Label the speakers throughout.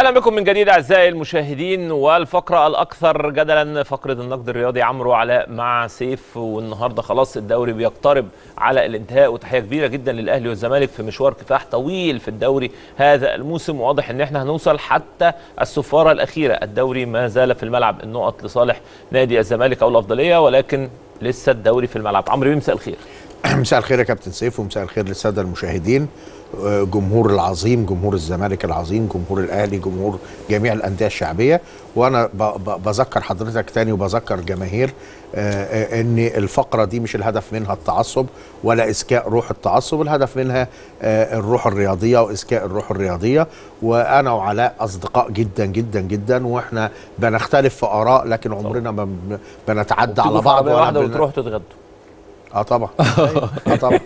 Speaker 1: اهلا بكم من جديد اعزائي المشاهدين والفقره الاكثر جدلا فقره النقد الرياضي عمرو علاء مع سيف والنهارده خلاص الدوري بيقترب على الانتهاء وتحيه كبيره جدا للاهلي والزمالك في مشوار كفاح طويل في الدوري هذا الموسم واضح ان احنا هنوصل حتى السفاره الاخيره الدوري ما زال في الملعب النقط لصالح نادي الزمالك او الافضليه ولكن لسه الدوري في الملعب عمرو بيه مساء الخير
Speaker 2: مساء الخير يا كابتن سيف ومساء الخير للساده المشاهدين جمهور العظيم جمهور الزمالك العظيم جمهور الاهلي جمهور جميع الانديه الشعبيه وانا بذكر حضرتك تاني وبذكر الجماهير ان الفقره دي مش الهدف منها التعصب ولا اسكاء روح التعصب الهدف منها الروح الرياضيه واسكاء الروح الرياضيه وانا وعلاء اصدقاء جدا جدا جدا واحنا بنختلف في اراء لكن عمرنا ما بنتعدى على بعض
Speaker 1: ولا واحده وتروحوا تتغدوا
Speaker 2: اه طبعا اه طبعا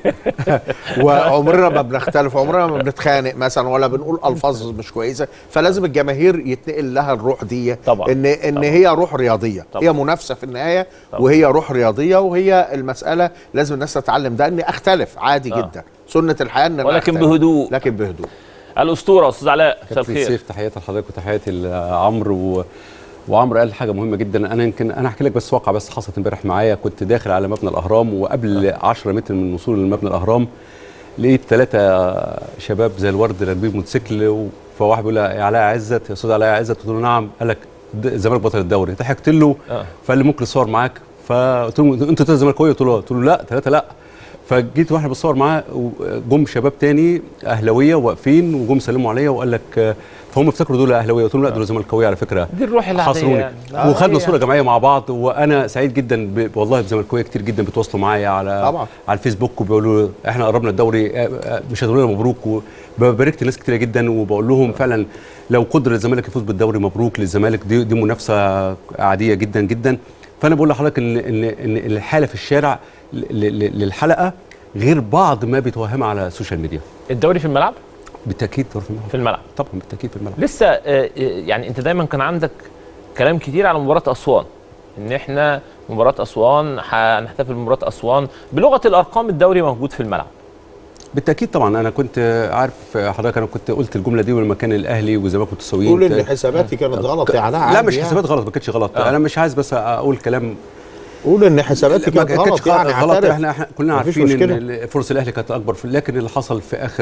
Speaker 2: وعمرنا ما بنختلف عمرنا ما بنتخانق مثلا ولا بنقول الفاظ مش كويسه فلازم الجماهير يتنقل لها الروح دي
Speaker 1: طبعا
Speaker 2: ان ان
Speaker 1: طبعا.
Speaker 2: هي روح رياضيه
Speaker 1: طبعا.
Speaker 2: هي منافسه في النهايه
Speaker 1: طبعا.
Speaker 2: وهي روح رياضيه وهي المساله لازم الناس تتعلم ده اني اختلف عادي
Speaker 1: آه.
Speaker 2: جدا سنه الحياه ان أنا
Speaker 1: ولكن
Speaker 2: أختلف.
Speaker 1: بهدوء
Speaker 2: لكن بهدوء
Speaker 1: الاسطوره استاذ علاء مساء
Speaker 3: كابتن
Speaker 1: الخير
Speaker 3: سيف تحياتي لحضرتك وتحياتي لعمرو و... وعمرو قال حاجه مهمه جدا انا يمكن انا احكي لك بس واقع بس حصلت امبارح معايا كنت داخل على مبنى الاهرام وقبل 10 متر من الوصول لمبنى الاهرام لقيت ثلاثه شباب زي الورد راكبين موتوسيكل و- فواحد بيقول لي يا علاء عزت يا استاذ علاء عزت قلت له نعم قال لك د- الزمالك بطل الدوري ضحكت له
Speaker 1: آه.
Speaker 3: فقال لي ممكن اصور معاك فقلت له انتوا ثلاثه زملكاويه قلت له قلت له لا ثلاثه لا فجيت واحد بصور معاه وجم شباب تاني اهلاويه واقفين وجم سلموا عليا وقال لك فهم افتكروا دول اهلاويه قلت لهم لا دول زملكاويه على فكره
Speaker 1: دي الروح العاديه
Speaker 3: حاصروني
Speaker 1: يعني. آه،
Speaker 3: وخدنا
Speaker 1: هي-
Speaker 3: صوره جماعيه مع بعض وانا سعيد جدا ب... والله بزملكاويه كتير جدا بيتواصلوا معايا على
Speaker 2: طبعا.
Speaker 3: على الفيسبوك وبيقولوا لي احنا قربنا الدوري آه، آه، مش هتقولوا لنا مبروك وببارك لناس كتيره جدا وبقول لهم فعلا لو قدر الزمالك يفوز بالدوري مبروك للزمالك دي دي منافسه عاديه جدا جدا فانا بقول لحضرتك ان ان ان الحاله في الشارع ل- ل- للحلقه غير بعض ما بيتوهمها على السوشيال ميديا
Speaker 1: الدوري في الملعب
Speaker 3: بالتاكيد دور في الملعب
Speaker 1: في الملعب
Speaker 3: طبعا بالتاكيد في الملعب
Speaker 1: لسه آه، آه، يعني انت دايما كان عندك كلام كتير على مباراه اسوان ان احنا مباراه اسوان هنحتفل بمباراه اسوان بلغه الارقام الدوري موجود في الملعب
Speaker 3: بالتاكيد طبعا انا كنت عارف حضرتك انا كنت قلت الجمله دي لما كان الاهلي والزمالك متساويين
Speaker 2: قول ان حساباتي كانت غلط يا علاء
Speaker 3: لا
Speaker 2: عادي
Speaker 3: مش
Speaker 2: يعني.
Speaker 3: حسابات غلط ما كانتش غلط
Speaker 1: آه.
Speaker 3: انا مش عايز بس اقول كلام
Speaker 2: قول ان حساباتي
Speaker 3: ما
Speaker 2: كانت غلط يعني
Speaker 3: غلط
Speaker 2: اعترف.
Speaker 3: احنا احنا كلنا
Speaker 2: مفيش
Speaker 3: عارفين
Speaker 2: مشكلة.
Speaker 3: ان فرص الاهلي كانت اكبر في لكن اللي حصل في اخر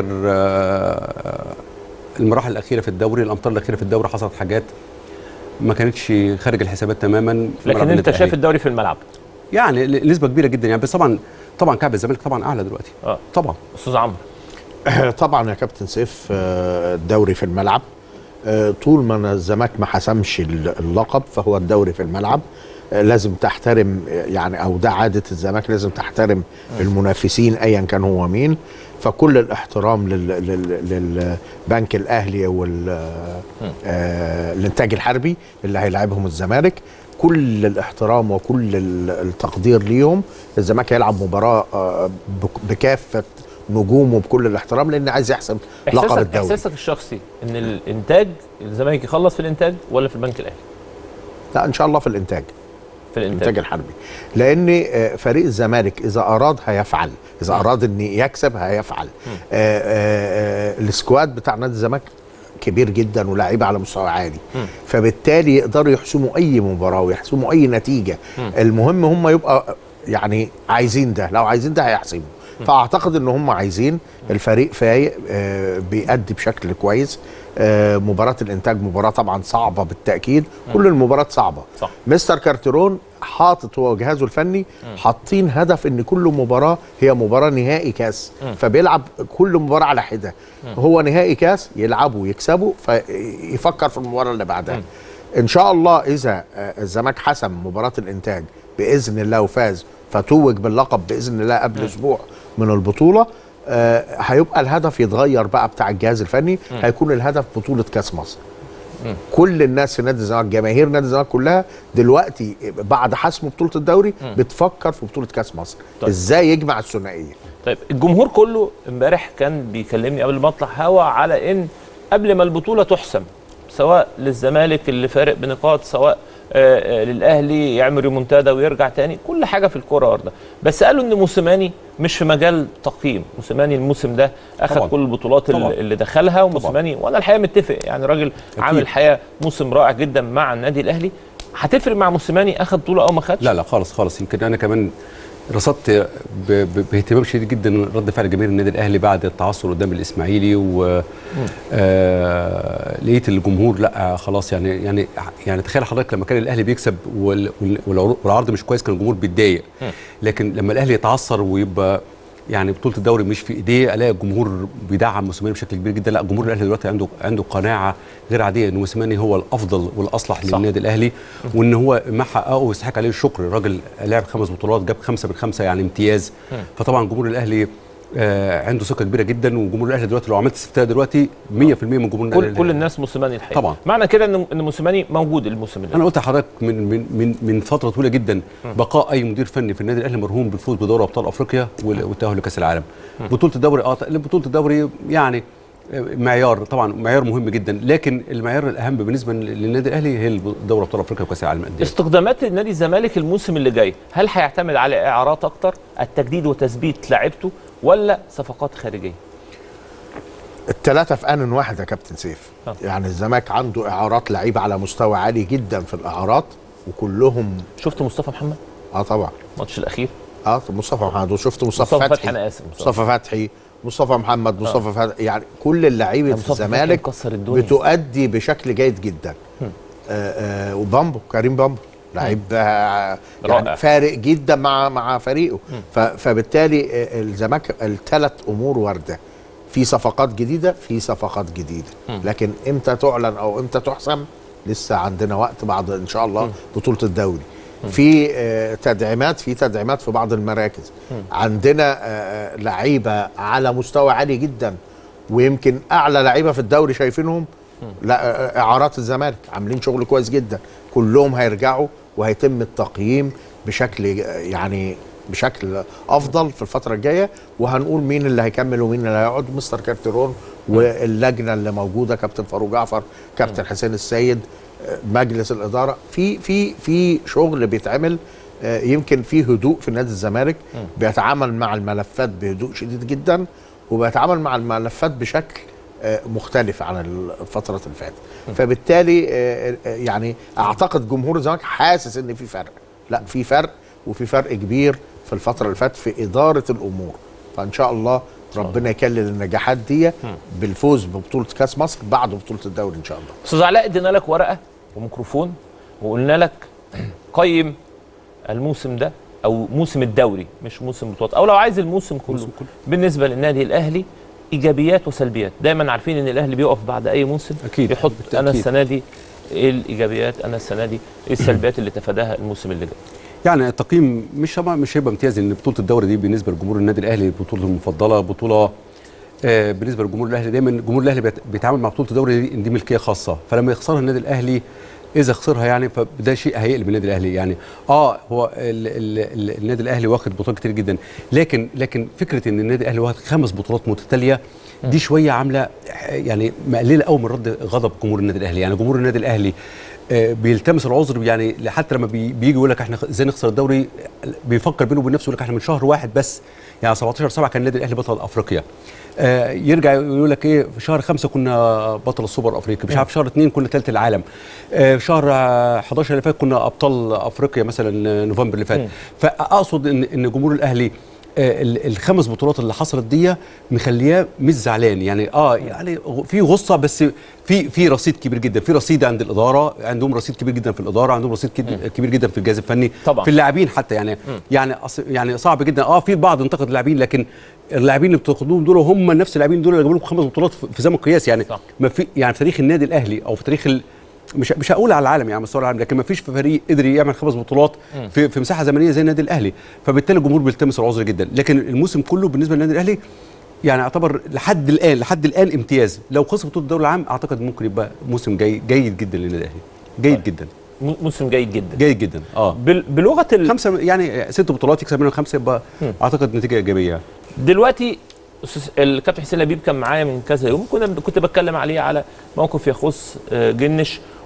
Speaker 3: آه، المراحل الاخيره في الدوري الامتار الاخيره في الدوري حصلت حاجات ما كانتش خارج الحسابات تماما في
Speaker 1: لكن
Speaker 3: ملعب
Speaker 1: انت
Speaker 3: النادي
Speaker 1: شايف
Speaker 3: الأهلي.
Speaker 1: الدوري في الملعب
Speaker 3: يعني نسبه كبيره جدا يعني بس طبعا طبعا كعب الزمالك طبعا اعلى دلوقتي
Speaker 1: اه
Speaker 3: طبعا
Speaker 1: استاذ عمرو
Speaker 2: طبعا يا كابتن سيف آه، الدوري في الملعب آه، طول ما الزمالك ما حسمش اللقب فهو الدوري في الملعب آه، لازم تحترم آه، يعني او ده عاده الزمالك لازم تحترم المنافسين ايا كان هو مين فكل الاحترام لل- لل- للبنك الاهلي والانتاج الحربي اللي هيلاعبهم الزمالك كل الاحترام وكل ال- التقدير ليهم الزمالك هيلعب مباراه آه، بك- بكافه نجومه بكل الاحترام لان عايز يحسم لقب
Speaker 1: احساسك
Speaker 2: الدوري
Speaker 1: احساسك الشخصي ان الانتاج الزمالك يخلص في الانتاج ولا في البنك الاهلي
Speaker 2: لا ان شاء الله في الانتاج
Speaker 1: في الانتاج
Speaker 2: الانتاج الحربي لان آه، فريق الزمالك اذا اراد هيفعل اذا اراد ان يكسب هيفعل آه، آه، آه، السكواد بتاع نادي الزمالك كبير جدا ولاعيبه على مستوى عالي فبالتالي يقدروا يحسموا اي مباراه ويحسموا اي نتيجه المهم هم يبقى يعني عايزين ده لو عايزين ده هيحسموا فاعتقد ان هم عايزين الفريق فايق آه، بيأدي بشكل كويس آه، مباراه الانتاج مباراه طبعا صعبه بالتاكيد كل المباريات صعبه
Speaker 1: صح.
Speaker 2: مستر كارتيرون حاطط هو وجهازه الفني حاطين هدف ان كل مباراه هي مباراه نهائي كاس فبيلعب كل مباراه على حده هو نهائي كاس يلعبوا ويكسبوا فيفكر في المباراه اللي بعدها ان شاء الله اذا آه، الزمالك حسم مباراه الانتاج باذن الله وفاز فتوج باللقب باذن الله قبل اسبوع من البطوله آه، هيبقى الهدف يتغير بقى بتاع الجهاز الفني هيكون الهدف بطوله كاس مصر كل الناس في نادي الزمالك جماهير نادي الزمالك كلها دلوقتي بعد حسم بطوله الدوري بتفكر في بطوله كاس مصر
Speaker 1: طيب.
Speaker 2: ازاي يجمع الثنائيه
Speaker 1: طيب الجمهور كله امبارح كان بيكلمني قبل ما اطلع هوا على ان قبل ما البطوله تحسم سواء للزمالك اللي فارق بنقاط سواء آه، آه، للاهلي يعمل ريمونتادا ويرجع تاني كل حاجه في الكوره وارده بس قالوا ان موسيماني مش في مجال تقييم موسيماني الموسم ده اخذ
Speaker 3: طبعاً.
Speaker 1: كل البطولات
Speaker 3: طبعاً.
Speaker 1: اللي اللي دخلها وموسيماني وانا الحقيقه متفق يعني راجل عامل الحقيقه موسم رائع جدا مع النادي الاهلي هتفرق مع موسيماني اخذ بطوله او ما خدش
Speaker 3: لا لا خالص خالص يمكن انا كمان رصدت ب- ب- باهتمام شديد جدا رد فعل جماهير النادي الاهلي بعد التعثر قدام الاسماعيلي و آه لقيت الجمهور لا خلاص يعني يعني يعني تخيل حضرتك لما كان الاهلي بيكسب وال- وال- والعرو- والعرض مش كويس كان الجمهور بيتضايق لكن لما الاهلي يتعثر ويبقى يعني بطوله الدوري مش في ايديه الاقي الجمهور بيدعم موسيماني بشكل كبير جدا لا جمهور الاهلي دلوقتي عنده عنده قناعه غير عاديه ان موسيماني هو الافضل والاصلح
Speaker 1: صح.
Speaker 3: للنادي الاهلي وان هو ما حققه يستحق عليه الشكر الراجل لعب خمس بطولات جاب خمسه من خمسه يعني امتياز فطبعا جمهور الاهلي آه عنده ثقه كبيره جدا وجمهور الاهلي دلوقتي لو عملت استفتاء دلوقتي 100% من جمهور
Speaker 1: كل
Speaker 3: الأهلي
Speaker 1: كل الناس موسيماني الحقيقه
Speaker 3: طبعاً.
Speaker 1: معنى كده ان ان موسيماني موجود الموسم اللي
Speaker 3: انا قلت لحضرتك من من من من فتره طويله جدا بقاء اي مدير فني في النادي الاهلي مرهون بالفوز بدوري ابطال افريقيا وال- والتاهل لكاس العالم بطوله الدوري اه بطوله الدوري يعني آه، معيار طبعا معيار مهم جدا لكن المعيار الاهم بالنسبه للنادي الاهلي هي دوري ابطال افريقيا وكاس العالم للانديه
Speaker 1: استخدامات نادي الزمالك الموسم اللي جاي هل هيعتمد على اعارات اكتر التجديد وتثبيت لاعيبته ولا صفقات خارجيه
Speaker 2: الثلاثة في آن واحد يا كابتن سيف
Speaker 1: آه.
Speaker 2: يعني الزمالك عنده إعارات لعيبة على مستوى عالي جدا في الإعارات وكلهم
Speaker 1: شفت مصطفى محمد
Speaker 2: اه طبعا
Speaker 1: الماتش الاخير
Speaker 2: اه مصطفى محمد وشفت مصطفى,
Speaker 1: مصطفى فتحي
Speaker 2: فتحي
Speaker 1: انا اسف مصطفى
Speaker 2: مصطفى فتحي مصطفى محمد مصطفى فتحي يعني كل اللعيبه في
Speaker 1: مصطفى فتحي
Speaker 2: الزمالك
Speaker 1: مكسر الدنيا.
Speaker 2: بتؤدي بشكل جيد جدا آه آه وبامبو كريم بامبو لعيب آه
Speaker 1: رائع.
Speaker 2: يعني فارق جدا مع مع فريقه ف- فبالتالي آه، الزمالك الثلاث امور وارده في صفقات جديده في صفقات جديده لكن امتى تعلن او امتى تحسم لسه عندنا وقت بعد ان شاء الله بطوله الدوري في آه، تدعيمات في تدعيمات في بعض المراكز عندنا آه، آه، لعيبه على مستوى عالي جدا ويمكن اعلى لعيبه في الدوري شايفينهم لا آه، اعارات الزمالك عاملين شغل كويس جدا كلهم هيرجعوا وهيتم التقييم بشكل آه، يعني بشكل افضل في الفتره الجايه وهنقول مين اللي هيكمل ومين اللي هيقعد مستر كارتيرون واللجنه اللي موجوده كابتن فاروق جعفر كابتن حسين السيد آه، مجلس الاداره في في في شغل بيتعمل آه، يمكن في هدوء في نادي الزمالك بيتعامل مع الملفات بهدوء شديد جدا وبيتعامل مع الملفات بشكل آه، مختلف عن الفترة اللي فاتت فبالتالي آه، آه، يعني اعتقد جمهور الزمالك حاسس ان في فرق لا في فرق وفي فرق كبير في الفترة اللي فاتت في إدارة الأمور فإن شاء الله ربنا يكلل النجاحات دي بالفوز ببطولة كأس مصر بعد بطولة الدوري إن شاء الله
Speaker 1: استاذ علاء ادينا لك ورقه وميكروفون وقلنا لك قيم الموسم ده او موسم الدوري مش موسم بطولات او لو عايز الموسم كله بالنسبه للنادي الاهلي ايجابيات وسلبيات دايما عارفين ان الاهلي بيقف بعد اي موسم
Speaker 3: أكيد،
Speaker 1: يحط انا
Speaker 3: بالتأكيد.
Speaker 1: السنه دي ايه الايجابيات انا السنه دي ايه السلبيات اللي تفاداها الموسم اللي جاي
Speaker 3: يعني التقييم مش طبعا مش هيبقى امتياز لان بطوله الدوري دي بالنسبه لجمهور النادي الاهلي بطولته المفضله بطوله آه بالنسبه لجمهور الاهلي دايما جمهور الاهلي بيت- بيتعامل مع بطوله الدوري دي, دي ملكيه خاصه فلما يخسرها النادي الاهلي اذا خسرها يعني فده شيء هيقلب النادي الاهلي يعني اه هو ال ال ال النادي الاهلي واخد بطولات كتير جدا لكن لكن فكره ان النادي الاهلي واخد خمس بطولات متتاليه دي شويه عامله يعني مقلله قوي من رد غضب جمهور النادي الاهلي يعني جمهور النادي الاهلي آه، بيلتمس العذر يعني حتى لما بي- بيجي يقول لك احنا ازاي نخسر الدوري بيفكر بينه وبين نفسه يقول لك احنا من شهر واحد بس يعني 17 7 كان النادي الاهلي بطل افريقيا آه، يرجع يقول لك ايه في شهر خمسة كنا بطل السوبر الافريقي مش عارف شهر اثنين كنا ثالث العالم آه، في شهر آه، 11 اللي فات كنا ابطال افريقيا مثلا آه، نوفمبر اللي فات فاقصد ان ان جمهور الاهلي آه، ال- الخمس بطولات اللي حصلت دي مخلياه مش زعلان يعني اه يعني في غصه بس في في رصيد كبير جدا في رصيد عند الاداره عندهم رصيد كبير جدا في الاداره عندهم رصيد كد- كبير جدا في الجهاز الفني
Speaker 1: طبعاً.
Speaker 3: في اللاعبين حتى يعني يعني أص- يعني صعب جدا اه في بعض انتقد اللاعبين لكن اللاعبين اللي بتاخدوهم دول هم نفس اللاعبين دول اللي جابوا لكم خمس بطولات في في زمن قياسي يعني
Speaker 1: صح.
Speaker 3: ما في يعني في تاريخ النادي الاهلي او في تاريخ ال مش مش هقول على العالم يعني مستوى العالم لكن ما فيش فريق قدر يعمل خمس بطولات في في مساحه زمنيه زي النادي الاهلي فبالتالي الجمهور بيلتمس العذر جدا لكن الموسم كله بالنسبه للنادي الاهلي يعني اعتبر لحد الان لحد الان امتياز لو خسر بطوله الدوري العام اعتقد ممكن يبقى موسم جاي جيد جدا للنادي الاهلي جيد جدا
Speaker 1: م- موسم جيد جدا
Speaker 3: جيد جدا اه
Speaker 1: بال- بلغه ال...
Speaker 3: خمسه يعني ست بطولات يكسب منهم خمسه يبقى اعتقد نتيجه ايجابيه يعني.
Speaker 1: دلوقتي أستاذ- الكابتن حسين لبيب كان معايا من كذا يوم كنا كنت بتكلم عليه على موقف يخص آه، جنش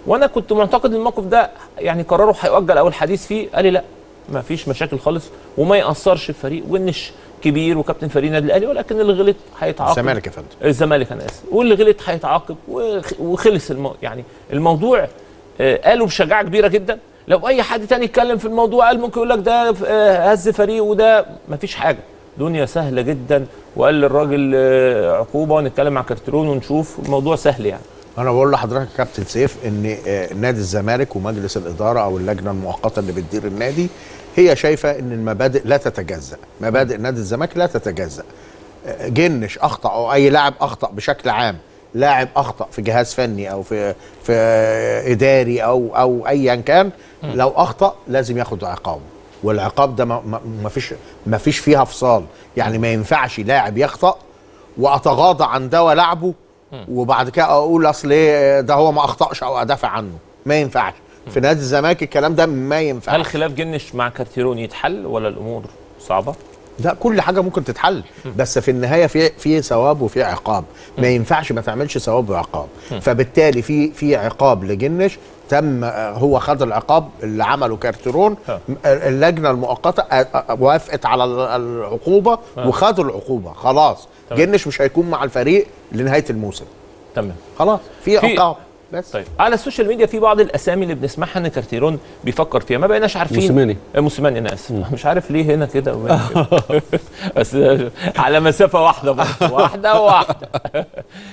Speaker 1: وانا كنت معتقد الموقف ده يعني قراره هيؤجل او الحديث فيه قال لي لا ما فيش مشاكل خالص وما ياثرش في فريق ونش كبير وكابتن فريق النادي الاهلي ولكن اللي غلط هيتعاقب
Speaker 2: الزمالك يا فندم
Speaker 1: الزمالك انا اسف واللي غلط هيتعاقب وخ- وخلص المو... يعني الموضوع آه، قالوا بشجاعه كبيره جدا لو اي حد تاني يتكلم في الموضوع قال ممكن يقول لك ده آه، هز فريق وده مفيش حاجه دنيا سهله جدا وقال للراجل آه، عقوبه ونتكلم مع كارترون ونشوف الموضوع سهل يعني
Speaker 2: انا بقول لحضرتك يا كابتن سيف ان آه، نادي الزمالك ومجلس الاداره او اللجنه المؤقته اللي بتدير النادي هي شايفه ان المبادئ لا تتجزا مبادئ نادي الزمالك لا تتجزا آه، جنش اخطا او اي لاعب اخطا بشكل عام لاعب اخطا في جهاز فني او في في آه، اداري او او ايا كان لو اخطا لازم ياخد عقابه والعقاب ده ما- ما ما فيش ما فيش فيها فصال يعني ما ينفعش لاعب يخطأ واتغاضى عن ده والعبه وبعد كده اقول اصل ايه ده هو ما اخطاش او ادافع عنه ما ينفعش في نادي الزمالك الكلام ده ما
Speaker 1: هل
Speaker 2: ينفعش
Speaker 1: خلاف جنش مع كارتيرون يتحل ولا الامور صعبه
Speaker 2: ده كل حاجه ممكن تتحل بس في النهايه في في ثواب وفي عقاب ما ينفعش ما تعملش ثواب وعقاب فبالتالي في في عقاب لجنش تم آه، هو خد العقاب اللي عمله كارترون
Speaker 1: آه.
Speaker 2: م- اللجنه المؤقته آه، آه، وافقت على ال- العقوبه وخدوا العقوبه خلاص
Speaker 1: تمام.
Speaker 2: جنش مش هيكون مع الفريق لنهايه الموسم
Speaker 1: تمام
Speaker 2: خلاص في
Speaker 1: في-
Speaker 2: عقاب بس
Speaker 1: طيب على السوشيال ميديا في بعض الاسامي اللي بنسمعها ان كارتيرون بيفكر فيها ما بقيناش عارفين
Speaker 3: موسيماني.
Speaker 1: آه، موسيماني انا اسف مش عارف ليه هنا كده وهنا كده. بس آه، على مسافه واحده برضه واحده واحده آه،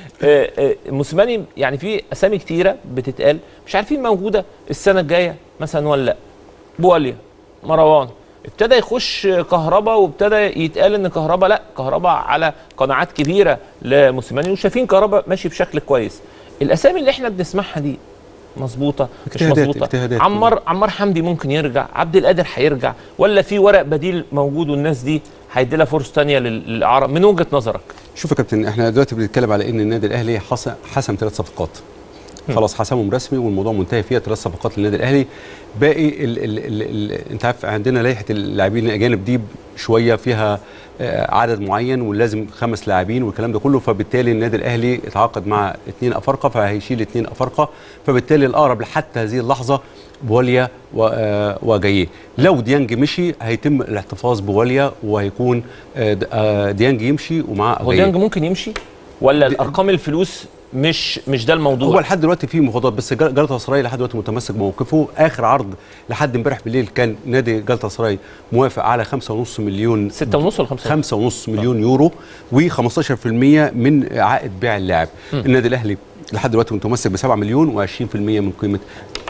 Speaker 1: آه، موسيماني يعني في اسامي كتيره بتتقال مش عارفين موجوده السنه الجايه مثلا ولا لا بواليا مروان ابتدى يخش كهربا وابتدى يتقال ان كهربا لا كهربا على قناعات كبيره لموسيماني وشايفين كهربا ماشي بشكل كويس الاسامي اللي احنا بنسمعها دي مظبوطه مش
Speaker 3: اجتهادات-
Speaker 1: مظبوطه
Speaker 3: اجتهادات.
Speaker 1: عمار عمار حمدي ممكن يرجع عبد القادر هيرجع ولا في ورق بديل موجود والناس دي هيدي لها فرصه ثانيه للاعاره من وجهه نظرك
Speaker 3: شوف يا كابتن احنا دلوقتي بنتكلم على ان النادي الاهلي حسم حسم ثلاث صفقات خلاص حسمهم رسمي والموضوع منتهي فيها ثلاث صفقات للنادي الاهلي باقي ال ال ال ال انت عارف عندنا لائحه اللاعبين الاجانب دي شويه فيها آه، عدد معين ولازم خمس لاعبين والكلام ده كله فبالتالي النادي الاهلي اتعاقد مع اثنين افارقه فهيشيل اثنين افارقه فبالتالي الاقرب لحتى هذه اللحظه بواليا و- آه، وجايه لو ديانج مشي هيتم الاحتفاظ بواليا وهيكون آه، د- آه، ديانج يمشي ومعاه
Speaker 1: هو
Speaker 3: أجاييه.
Speaker 1: ديانج ممكن يمشي ولا الارقام الفلوس مش مش ده الموضوع
Speaker 3: هو لحد دلوقتي في مفاوضات بس جل- جلطة سراي لحد دلوقتي متمسك بموقفه اخر عرض لحد امبارح بالليل كان نادي جلطة سراي موافق على 5.5 مليون
Speaker 1: ستة ونص ولا خمسة
Speaker 3: 5.5 مليون يورو و15% من عائد بيع اللاعب النادي الاهلي لحد دلوقتي متمسك ب 7 مليون و20% من قيمه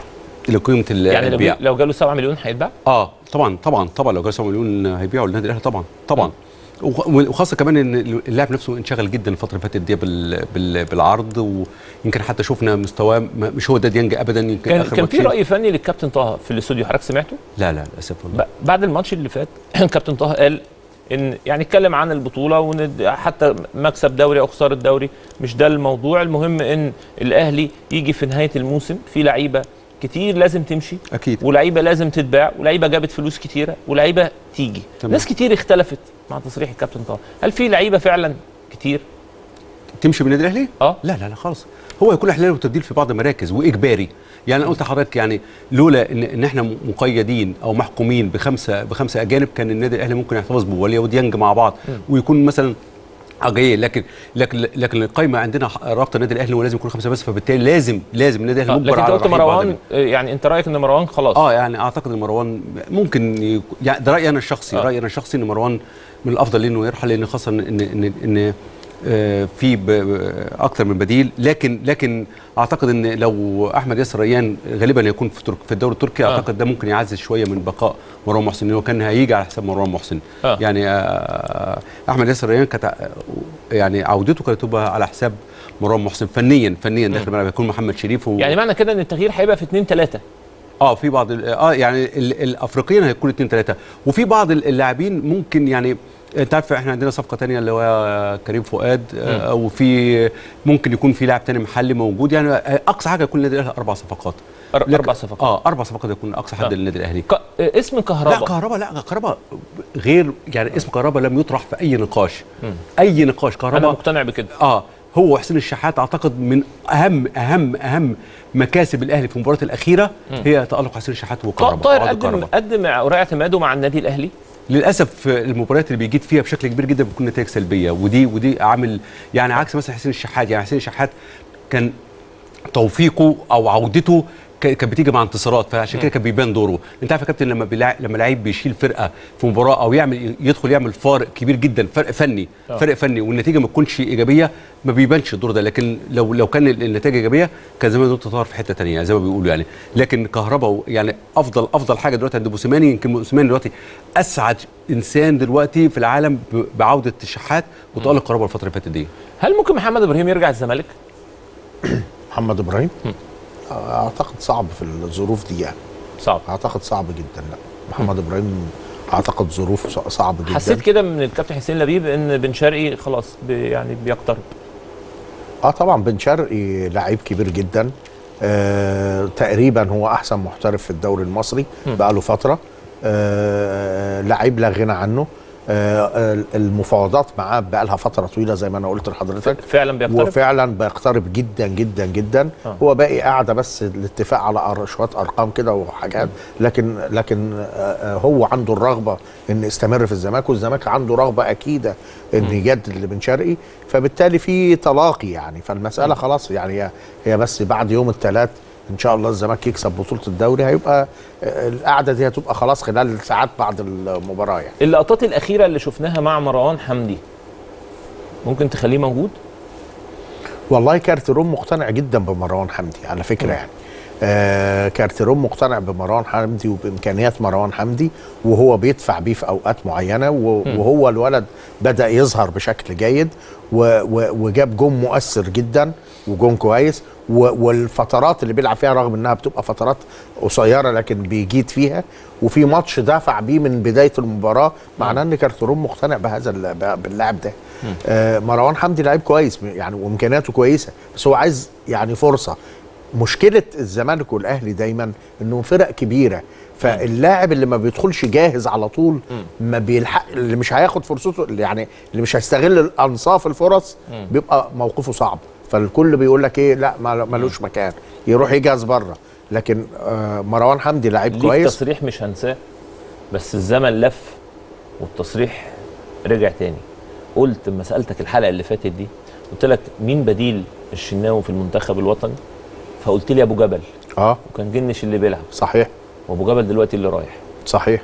Speaker 3: لقيمه ال-
Speaker 1: يعني لو
Speaker 3: البيع
Speaker 1: جا- لو جاله 7 مليون هيتباع
Speaker 3: اه طبعا طبعا طبعا لو جاب 7 مليون هيبيعوا للنادي الاهلي طبعا طبعا وخ- وخاصه كمان ان اللاعب نفسه انشغل جدا الفتره اللي فاتت دي بال بال بالعرض ويمكن حتى شفنا مستواه ما- مش هو ده ديانج ابدا يمكن
Speaker 1: كان
Speaker 3: آخر
Speaker 1: كان في
Speaker 3: ماتشين-
Speaker 1: راي فني للكابتن طه في الاستوديو حضرتك سمعته
Speaker 3: لا لا للاسف والله
Speaker 1: ب- بعد الماتش اللي فات كابتن طه قال ان يعني اتكلم عن البطوله وان حتى مكسب دوري او خساره دوري مش ده الموضوع المهم ان الاهلي يجي في نهايه الموسم في لعيبه كتير لازم تمشي
Speaker 3: اكيد
Speaker 1: ولعيبه لازم تتباع ولعيبه جابت فلوس كتيره ولعيبه تيجي
Speaker 3: تمام.
Speaker 1: ناس كتير اختلفت مع تصريح الكابتن طه هل في لعيبه فعلا كتير
Speaker 3: تمشي من النادي الاهلي؟
Speaker 1: اه
Speaker 3: لا لا لا خالص هو يكون احلال وتبديل في بعض المراكز واجباري يعني انا قلت لحضرتك يعني لولا ان ان احنا مقيدين او محكومين بخمسه بخمسه اجانب كان النادي الاهلي ممكن يحتفظ بوليا وديانج مع بعض ويكون مثلا جاي لكن لكن لكن القايمه عندنا ح- رابطه النادي الاهلي ولازم يكون خمسه بس فبالتالي لازم لازم النادي الاهلي
Speaker 1: آه،
Speaker 3: مجبر
Speaker 1: لكن انت
Speaker 3: على
Speaker 1: قلت
Speaker 3: رحيل بعض
Speaker 1: مروان آه، يعني انت رايك ان مروان خلاص
Speaker 3: اه يعني اعتقد ان مروان ممكن يك... يعني ده رايي انا الشخصي
Speaker 1: آه.
Speaker 3: آه. رايي انا الشخصي ان مروان من الافضل انه يرحل لان خاصه ان ان ان, إن آه، في ب- ب- اكتر من بديل لكن لكن اعتقد ان لو احمد ياسر ريان غالبا يكون في ترك في الدوري التركي
Speaker 1: آه.
Speaker 3: اعتقد ده ممكن يعزز شويه من بقاء مروان محسن لانه كان هيجي على حساب مروان محسن
Speaker 1: آه.
Speaker 3: يعني آه، احمد ياسر ريان كانت ع- يعني عودته كانت تبقى على حساب مروان محسن فنيا فنيا داخل الملعب يكون محمد شريف و...
Speaker 1: يعني معنى كده ان التغيير هيبقى في 2 3
Speaker 3: اه في بعض ال- اه يعني ال- الافريقيين هيكون اثنين ثلاثه وفي بعض ال- اللاعبين ممكن يعني انت عارف احنا عندنا صفقه تانية اللي هو كريم فؤاد آه، وفي ممكن يكون في لاعب تاني محلي موجود يعني آه، اقصى حاجه يكون النادي الاهلي اربع صفقات
Speaker 1: أر-
Speaker 3: لكن-
Speaker 1: اربع صفقات
Speaker 3: اه اربع صفقات يكون اقصى حد
Speaker 1: آه.
Speaker 3: للنادي الاهلي
Speaker 1: ك... آه، اسم
Speaker 3: لا
Speaker 1: كهرباء
Speaker 3: كهرباء لا كهرباء غير يعني اسم كهرباء لم يطرح في اي نقاش اي نقاش
Speaker 1: انا
Speaker 3: كهرباء
Speaker 1: مقتنع بكده
Speaker 3: اه هو وحسين الشحات اعتقد من اهم اهم اهم مكاسب الاهلي في المباراه الاخيره هي تالق حسين الشحات وكهرباء
Speaker 1: طاهر
Speaker 3: وعواد
Speaker 1: قدم
Speaker 3: كهرباء.
Speaker 1: قدم اوراق اعتماده مع النادي الاهلي
Speaker 3: للاسف المباريات اللي بيجيد فيها بشكل كبير جدا بتكون نتائج سلبيه ودي ودي عامل يعني عكس مثلا حسين الشحات يعني حسين الشحات كان توفيقه او عودته ك- كانت بتيجي مع انتصارات فعشان كده كان بيبان دوره انت عارف يا كابتن لما بيلع... لما لعيب بيشيل فرقه في مباراه او يعمل يدخل يعمل فارق كبير جدا فرق فني
Speaker 1: آه.
Speaker 3: فرق فني والنتيجه ما تكونش ايجابيه ما بيبانش الدور ده لكن لو لو كان النتيجه ايجابيه كان زمان دول طار في حته ثانيه زي ما بيقولوا يعني لكن كهرباء يعني افضل افضل حاجه دلوقتي عند موسيماني يمكن موسيماني دلوقتي اسعد انسان دلوقتي في العالم ب- بعوده الشحات وتالق كهرباء الفتره اللي فاتت دي
Speaker 1: هل ممكن محمد ابراهيم يرجع الزمالك
Speaker 2: محمد ابراهيم اعتقد صعب في الظروف دي يعني
Speaker 1: صعب
Speaker 2: اعتقد صعب جدا لا محمد ابراهيم اعتقد ظروفه ص- صعب جدا
Speaker 1: حسيت كده من الكابتن حسين لبيب ان بن شرقي خلاص بي يعني بيقترب
Speaker 2: اه طبعا بن شرقي لعيب كبير جدا آه تقريبا هو احسن محترف في الدوري المصري بقاله فتره آه لعيب لا غنى عنه آه المفاوضات معاه بقالها فتره طويله زي ما انا قلت لحضرتك
Speaker 1: فعلا بيقترب
Speaker 2: وفعلا بيقترب جدا جدا جدا
Speaker 1: آه.
Speaker 2: هو باقي قاعده بس الاتفاق على أر- شويه ارقام كده وحاجات لكن لكن آه، آه، هو عنده الرغبه ان يستمر في الزمالك والزمالك عنده رغبه اكيده ان يجدد لبن شرقي فبالتالي في تلاقي يعني فالمساله خلاص يعني هي هي بس بعد يوم الثلاث ان شاء الله الزمالك يكسب بطوله الدوري هيبقى آه، القعده دي هتبقى خلاص خلال ساعات بعد المباراه يعني
Speaker 1: اللقطات الاخيره اللي شفناها مع مروان حمدي ممكن تخليه موجود
Speaker 2: والله كارتيرون مقتنع جدا بمروان حمدي على فكره يعني آه كارتيرون مقتنع بمروان حمدي وبامكانيات مروان حمدي وهو بيدفع بيه في اوقات معينه و- وهو الولد بدا يظهر بشكل جيد و- و- وجاب جون مؤثر جدا وجون كويس و- والفترات اللي بيلعب فيها رغم انها بتبقى فترات قصيره لكن بيجيد فيها وفي ماتش دافع بيه من بدايه المباراه معناه ان كارتيرون مقتنع بهذا ال- ب- باللاعب ده آه مروان حمدي لعيب كويس يعني وامكانياته كويسه بس هو عايز يعني فرصه مشكله الزمالك والاهلي دايما انهم فرق كبيره فاللاعب اللي ما بيدخلش جاهز على طول ما بيلحق اللي مش هياخد فرصته اللي يعني اللي مش هيستغل انصاف الفرص بيبقى موقفه صعب فالكل بيقول لك ايه لا ما- ملوش مكان يروح يجهز بره لكن آه مروان حمدي لعيب
Speaker 1: ليك
Speaker 2: كويس
Speaker 1: تصريح مش هنساه بس الزمن لف والتصريح رجع تاني قلت لما سالتك الحلقه اللي فاتت دي قلت لك مين بديل الشناوي في المنتخب الوطني فقلت لي ابو جبل
Speaker 2: اه
Speaker 1: وكان جنش اللي بيلعب
Speaker 2: صحيح
Speaker 1: وابو جبل دلوقتي اللي رايح
Speaker 2: صحيح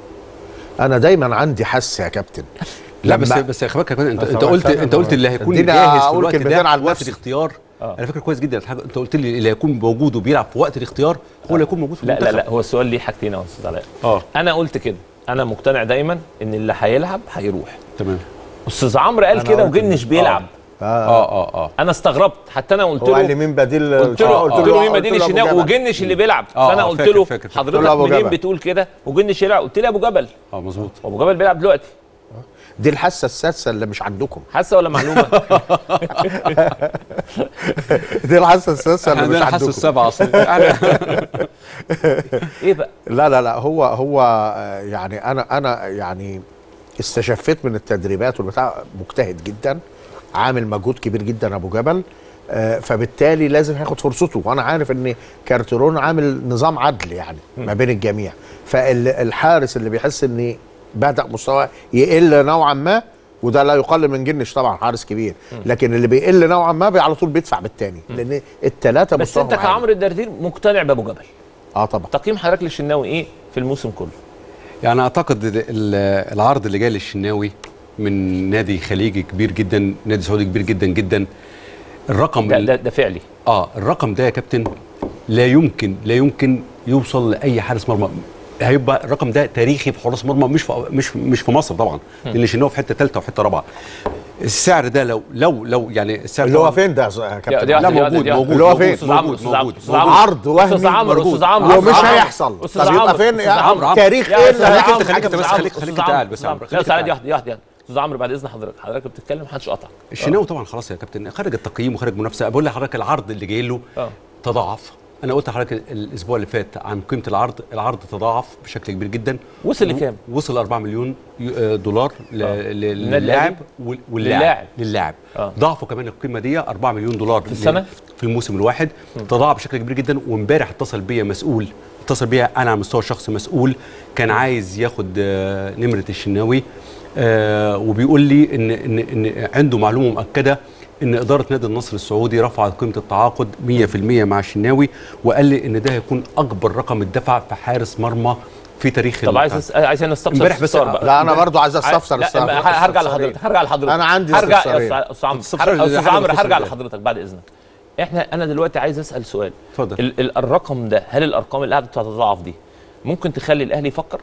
Speaker 2: انا دايما عندي حس يا كابتن
Speaker 3: لا بس
Speaker 2: لما-
Speaker 3: بس خلي بالك يا كابتن، انت
Speaker 2: بس
Speaker 3: انت
Speaker 2: هو
Speaker 3: قلت
Speaker 2: فعلاً
Speaker 3: انت قلت اللي هيكون
Speaker 2: اديني
Speaker 3: جاهز في
Speaker 2: أقول
Speaker 3: الوقت
Speaker 2: كلمتين
Speaker 3: ده
Speaker 2: عن
Speaker 3: في وقت
Speaker 2: نفسي.
Speaker 3: الاختيار
Speaker 1: آه.
Speaker 3: على فكره كويس جدا الحاجة- انت قلت لي اللي هيكون موجود وبيلعب في وقت الاختيار هو اللي هيكون موجود في
Speaker 1: لا لا
Speaker 3: المنتخب
Speaker 1: لا هو السؤال ليه حاجتين يا استاذ علاء
Speaker 3: اه
Speaker 1: انا قلت كده انا مقتنع دايما ان اللي هيلعب هيروح
Speaker 3: تمام
Speaker 1: استاذ عمرو قال
Speaker 2: أنا
Speaker 1: كده
Speaker 2: قلت
Speaker 1: وجنش بيلعب
Speaker 2: آه.
Speaker 3: اه اه اه
Speaker 1: انا استغربت حتى انا قلت
Speaker 2: هو قال لي
Speaker 1: له
Speaker 2: مين بديل
Speaker 1: قلت له
Speaker 2: آه،
Speaker 1: قلت له مين بديل
Speaker 2: قلت له أبو
Speaker 1: الشناوي
Speaker 2: جبل.
Speaker 1: وجنش اللي بيلعب
Speaker 3: آه،
Speaker 1: فانا
Speaker 3: آه،
Speaker 1: قلت
Speaker 3: فاكر-
Speaker 1: له
Speaker 3: فاكر- فاكر.
Speaker 2: قلت له
Speaker 1: حضرتك
Speaker 2: أبو
Speaker 1: منين
Speaker 2: جبل.
Speaker 1: بتقول كده وجنش يلعب قلت لي ابو جبل
Speaker 3: اه مظبوط
Speaker 1: ابو جبل بيلعب دلوقتي
Speaker 2: دي الحاسه السادسه اللي مش عندكم
Speaker 1: حاسه ولا معلومه
Speaker 2: دي الحاسه السادسه اللي مش
Speaker 3: انا حاسس
Speaker 2: عندكم
Speaker 3: السبعه اصلا
Speaker 1: ايه بقى
Speaker 2: لا لا لا هو هو آه، يعني انا انا يعني استشفيت من التدريبات والبتاع مجتهد جدا عامل مجهود كبير جدا ابو جبل آه، فبالتالي لازم هياخد فرصته وانا عارف ان كارتيرون عامل نظام عدل يعني ما بين الجميع فالحارس اللي بيحس ان بدا مستواه يقل نوعا ما وده لا يقلل من جنش طبعا حارس كبير لكن اللي بيقل نوعا ما بي على طول بيدفع بالتاني لان الثلاثه
Speaker 1: بس انت كعمرو الدردير مقتنع بابو جبل
Speaker 2: اه طبعا
Speaker 1: تقييم حضرتك للشناوي ايه في الموسم كله
Speaker 3: يعني اعتقد ال- ال- العرض اللي جاي للشناوي من نادي خليجي كبير جدا نادي سعودي كبير جدا جدا الرقم
Speaker 1: ده
Speaker 3: ال-
Speaker 1: ده, ده فعلي
Speaker 3: اه الرقم ده يا كابتن لا يمكن لا يمكن يوصل لاي حارس مرمى هيبقى الرقم ده تاريخي في حراس مرمى مش في مش مش في مصر طبعا لان الشناوي في حته ثالثه وحته رابعه السعر ده لو لو لو يعني السعر
Speaker 2: اللي هو
Speaker 3: طبعاً-
Speaker 2: فين ده يا
Speaker 1: دي-
Speaker 2: كابتن
Speaker 1: دي-
Speaker 3: لا
Speaker 1: دي-
Speaker 3: موجود
Speaker 1: دي-
Speaker 3: موجود
Speaker 2: اللي هو
Speaker 3: موجود،
Speaker 2: فين؟
Speaker 1: استاذ عمرو
Speaker 3: موجود
Speaker 1: استاذ عمرو
Speaker 3: موجود
Speaker 1: استاذ عمرو
Speaker 2: عرض وهمي
Speaker 1: استاذ عمرو
Speaker 3: موجود.
Speaker 1: استاذ عمرو
Speaker 2: ومش
Speaker 1: أستاذ عمرو.
Speaker 2: هيحصل
Speaker 1: استاذ
Speaker 2: طب يبقى
Speaker 1: عمرو
Speaker 2: فين
Speaker 1: استاذ
Speaker 2: يا
Speaker 1: عمرو
Speaker 2: تاريخ
Speaker 1: يا
Speaker 2: ايه
Speaker 1: أستاذ
Speaker 2: اللي
Speaker 3: خليك
Speaker 1: عمرو،
Speaker 3: أنت- خليك أنت
Speaker 1: أستاذ
Speaker 3: بس،
Speaker 1: عمرو،
Speaker 3: خليك- خليك
Speaker 1: أستاذ
Speaker 3: أنت
Speaker 1: عمرو،
Speaker 3: قاعد بس
Speaker 1: أستاذ
Speaker 3: يا
Speaker 1: عمرو.
Speaker 3: عمرو،
Speaker 1: لا
Speaker 3: خليك
Speaker 1: استاذ علاء
Speaker 3: أنت
Speaker 1: دي واحده دي واحده استاذ عمرو بعد اذن حضرتك حضرتك بتتكلم محدش قطعك
Speaker 3: الشناوي طبعا خلاص يا كابتن خارج التقييم وخارج منافسه بقول لحضرتك العرض اللي جاي له
Speaker 1: آه.
Speaker 3: تضاعف انا قلت لحضرتك الاسبوع اللي فات عن قيمه العرض العرض تضاعف بشكل كبير جدا
Speaker 1: وصل لكام؟
Speaker 3: وصل 4 مليون يو- آه، دولار ل-
Speaker 1: آه.
Speaker 3: ل-
Speaker 1: للنادي
Speaker 3: للاعب
Speaker 1: الأهلي؟
Speaker 3: وال-
Speaker 1: للاعب.
Speaker 3: واللاعب للاعب
Speaker 1: آه.
Speaker 3: ضاعفوا كمان القيمه دي 4 مليون دولار في
Speaker 1: السنة؟
Speaker 3: في الموسم الواحد تضاعف بشكل كبير جدا وامبارح اتصل بيا مسؤول اتصل بيا انا على المستوى الشخصي مسؤول كان عايز ياخد آه، نمره الشناوي آه، وبيقول لي ان ان ان عنده معلومه مؤكده ان اداره نادي النصر السعودي رفعت قيمه التعاقد 100% مع الشناوي وقال لي ان ده هيكون اكبر رقم اتدفع في حارس مرمى في تاريخ
Speaker 1: طب
Speaker 3: ال-
Speaker 1: عايز أس- عايز انا استفسر
Speaker 3: امبارح بس-
Speaker 1: استفسار بقى.
Speaker 2: لا انا برضو عايز استفسر
Speaker 1: لا
Speaker 2: استفسر-
Speaker 1: ما- هرجع
Speaker 2: استفسارين.
Speaker 1: لحضرتك هرجع لحضرتك
Speaker 2: أنا عندي
Speaker 1: هرجع يا
Speaker 2: استفسارين.
Speaker 1: أستاذ- استاذ عمرو
Speaker 3: استفسار
Speaker 1: هر- استاذ
Speaker 3: حاجة
Speaker 1: عمرو
Speaker 3: تخص
Speaker 1: هرجع
Speaker 3: البلد.
Speaker 1: لحضرتك بعد اذنك احنا انا دلوقتي عايز اسال سؤال
Speaker 3: اتفضل.
Speaker 1: ال ال الرقم ده هل الارقام اللي قاعده تتضاعف دي ممكن تخلي الاهلي يفكر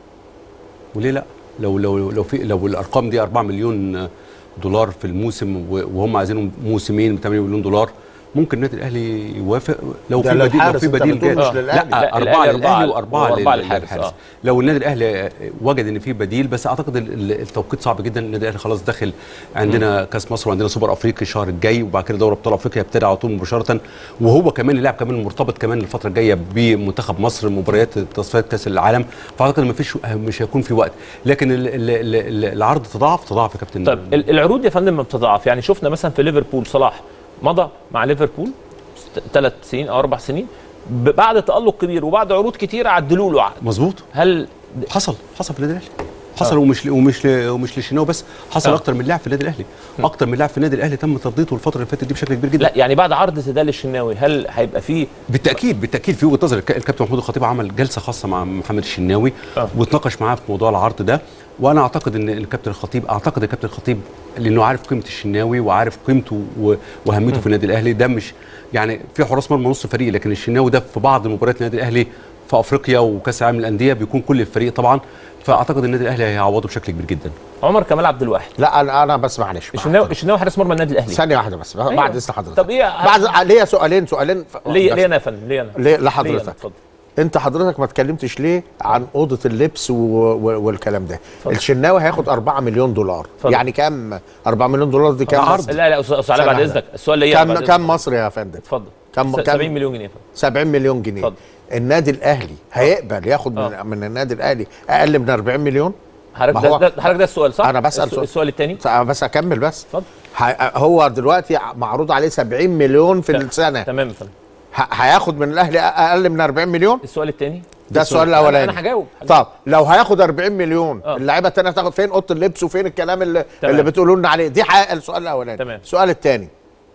Speaker 3: وليه لا لو لو لو في لو الارقام دي 4 مليون دولار في الموسم و- وهم عايزينهم موسمين ب 8 مليون دولار ممكن النادي الاهلي يوافق لو
Speaker 2: ده
Speaker 3: في بديل لو
Speaker 2: للحارس،
Speaker 3: في
Speaker 2: أنت
Speaker 3: بديل
Speaker 2: بتقول
Speaker 3: جاي
Speaker 2: مش للأهلي.
Speaker 1: لا،
Speaker 3: لا
Speaker 1: الأهلي
Speaker 3: اربعه
Speaker 1: أربعة
Speaker 3: للاهلي واربعه
Speaker 1: وأربعة
Speaker 3: لل-
Speaker 1: للحارس،
Speaker 3: للحارس
Speaker 1: آه.
Speaker 3: لو النادي الاهلي وجد ان في بديل بس اعتقد ال- ال- التوقيت صعب جدا النادي الاهلي خلاص داخل عندنا كاس مصر وعندنا سوبر افريقي الشهر الجاي وبعد كده دوري ابطال افريقيا يبتدي على طول مباشره وهو كمان اللاعب كمان مرتبط كمان الفتره الجايه بمنتخب مصر مباريات تصفيات كاس العالم فاعتقد ما فيش مش هيكون في وقت لكن ال- ال- ال- ال- العرض تضاعف تضاعف يا كابتن
Speaker 1: طيب ال- العروض يا فندم ما بتضاعف يعني شفنا مثلا في ليفربول صلاح مضى مع ليفربول ثلاث سنين او اربع سنين ب- بعد تالق كبير وبعد عروض كتير عدلوا له عقد
Speaker 3: مظبوط
Speaker 1: هل
Speaker 3: حصل حصل في النادي الاهلي حصل ومش ل- ومش ل- ومش لشناوي بس حصل
Speaker 1: آه.
Speaker 3: اكتر من لاعب في النادي الاهلي اكتر من لاعب في النادي الاهلي تم ترضيته الفتره اللي فاتت دي بشكل كبير جدا
Speaker 1: لا يعني بعد عرض زيدان للشناوي هل هيبقى فيه
Speaker 3: بالتاكيد بالتاكيد في وجهه نظر الك- الكابتن محمود الخطيب عمل جلسه خاصه مع محمد الشناوي
Speaker 1: آه.
Speaker 3: واتناقش معاه في موضوع العرض ده وانا اعتقد ان الكابتن الخطيب اعتقد الكابتن الخطيب لانه عارف قيمه الشناوي وعارف قيمته و- واهميته في النادي الاهلي ده مش يعني في حراس مرمى نص فريق لكن الشناوي ده في بعض مباريات النادي الاهلي في افريقيا وكاس العالم للانديه بيكون كل الفريق طبعا فاعتقد النادي الاهلي هيعوضه بشكل كبير جدا
Speaker 1: عمر كمال عبد الواحد
Speaker 2: لا انا انا بس معلش
Speaker 1: الشناوي الشناوي حارس مرمى النادي الاهلي
Speaker 2: ثانيه واحده بس
Speaker 1: أيوة.
Speaker 2: بعد اذن حضرتك
Speaker 1: طب ايه
Speaker 2: بعد ليا سؤالين سؤالين ف-
Speaker 1: ليه
Speaker 2: بس.
Speaker 1: ليه انا يا فندم ليه انا
Speaker 2: ليه
Speaker 1: ليه أنا؟
Speaker 2: لحضرتك
Speaker 1: اتفضل
Speaker 2: انت حضرتك ما اتكلمتش ليه عن اوضه اللبس و... و... والكلام ده
Speaker 1: اتفضل.
Speaker 2: الشناوي هياخد 4 مليون دولار
Speaker 1: اتفضل.
Speaker 2: يعني كام 4 مليون دولار دي كام
Speaker 3: عرض.
Speaker 2: مصري
Speaker 1: لا لا استاذ أستاذ علاء بعد
Speaker 2: ثانية
Speaker 1: اذنك السؤال ليا
Speaker 2: كام
Speaker 1: بعد إذنك.
Speaker 2: كام مصري يا فندم
Speaker 1: اتفضل
Speaker 2: كم-
Speaker 1: س-
Speaker 2: كم؟
Speaker 1: 70 مليون جنيه يا فندم
Speaker 2: 70 مليون جنيه
Speaker 1: اتفضل.
Speaker 2: النادي الاهلي هيقبل ياخد
Speaker 1: آه.
Speaker 2: من, من النادي الاهلي اقل من 40 مليون
Speaker 1: حضرتك
Speaker 2: ما
Speaker 1: ده,
Speaker 2: هو-
Speaker 1: ده حضرتك ده السؤال صح؟
Speaker 2: أنا بسأل
Speaker 1: السؤال,
Speaker 2: سؤال.
Speaker 1: السؤال الثاني
Speaker 2: أنا بس اكمل بس
Speaker 1: اتفضل
Speaker 2: ه- هو دلوقتي معروض عليه 70 مليون في
Speaker 1: ت-
Speaker 2: السنه
Speaker 1: تمام يا فندم
Speaker 2: ه- هياخد من الاهلي اقل من 40 مليون
Speaker 1: السؤال الثاني
Speaker 2: ده السؤال الاولاني
Speaker 1: انا هجاوب
Speaker 2: طب لو هياخد 40 مليون
Speaker 1: آه.
Speaker 2: اللعيبه الثانيه هتاخد فين اوضه اللبس وفين الكلام اللي,
Speaker 1: تمام.
Speaker 2: اللي بتقولوا لنا عليه دي حقيقه السؤال الاولاني
Speaker 1: تمام.
Speaker 2: السؤال الثاني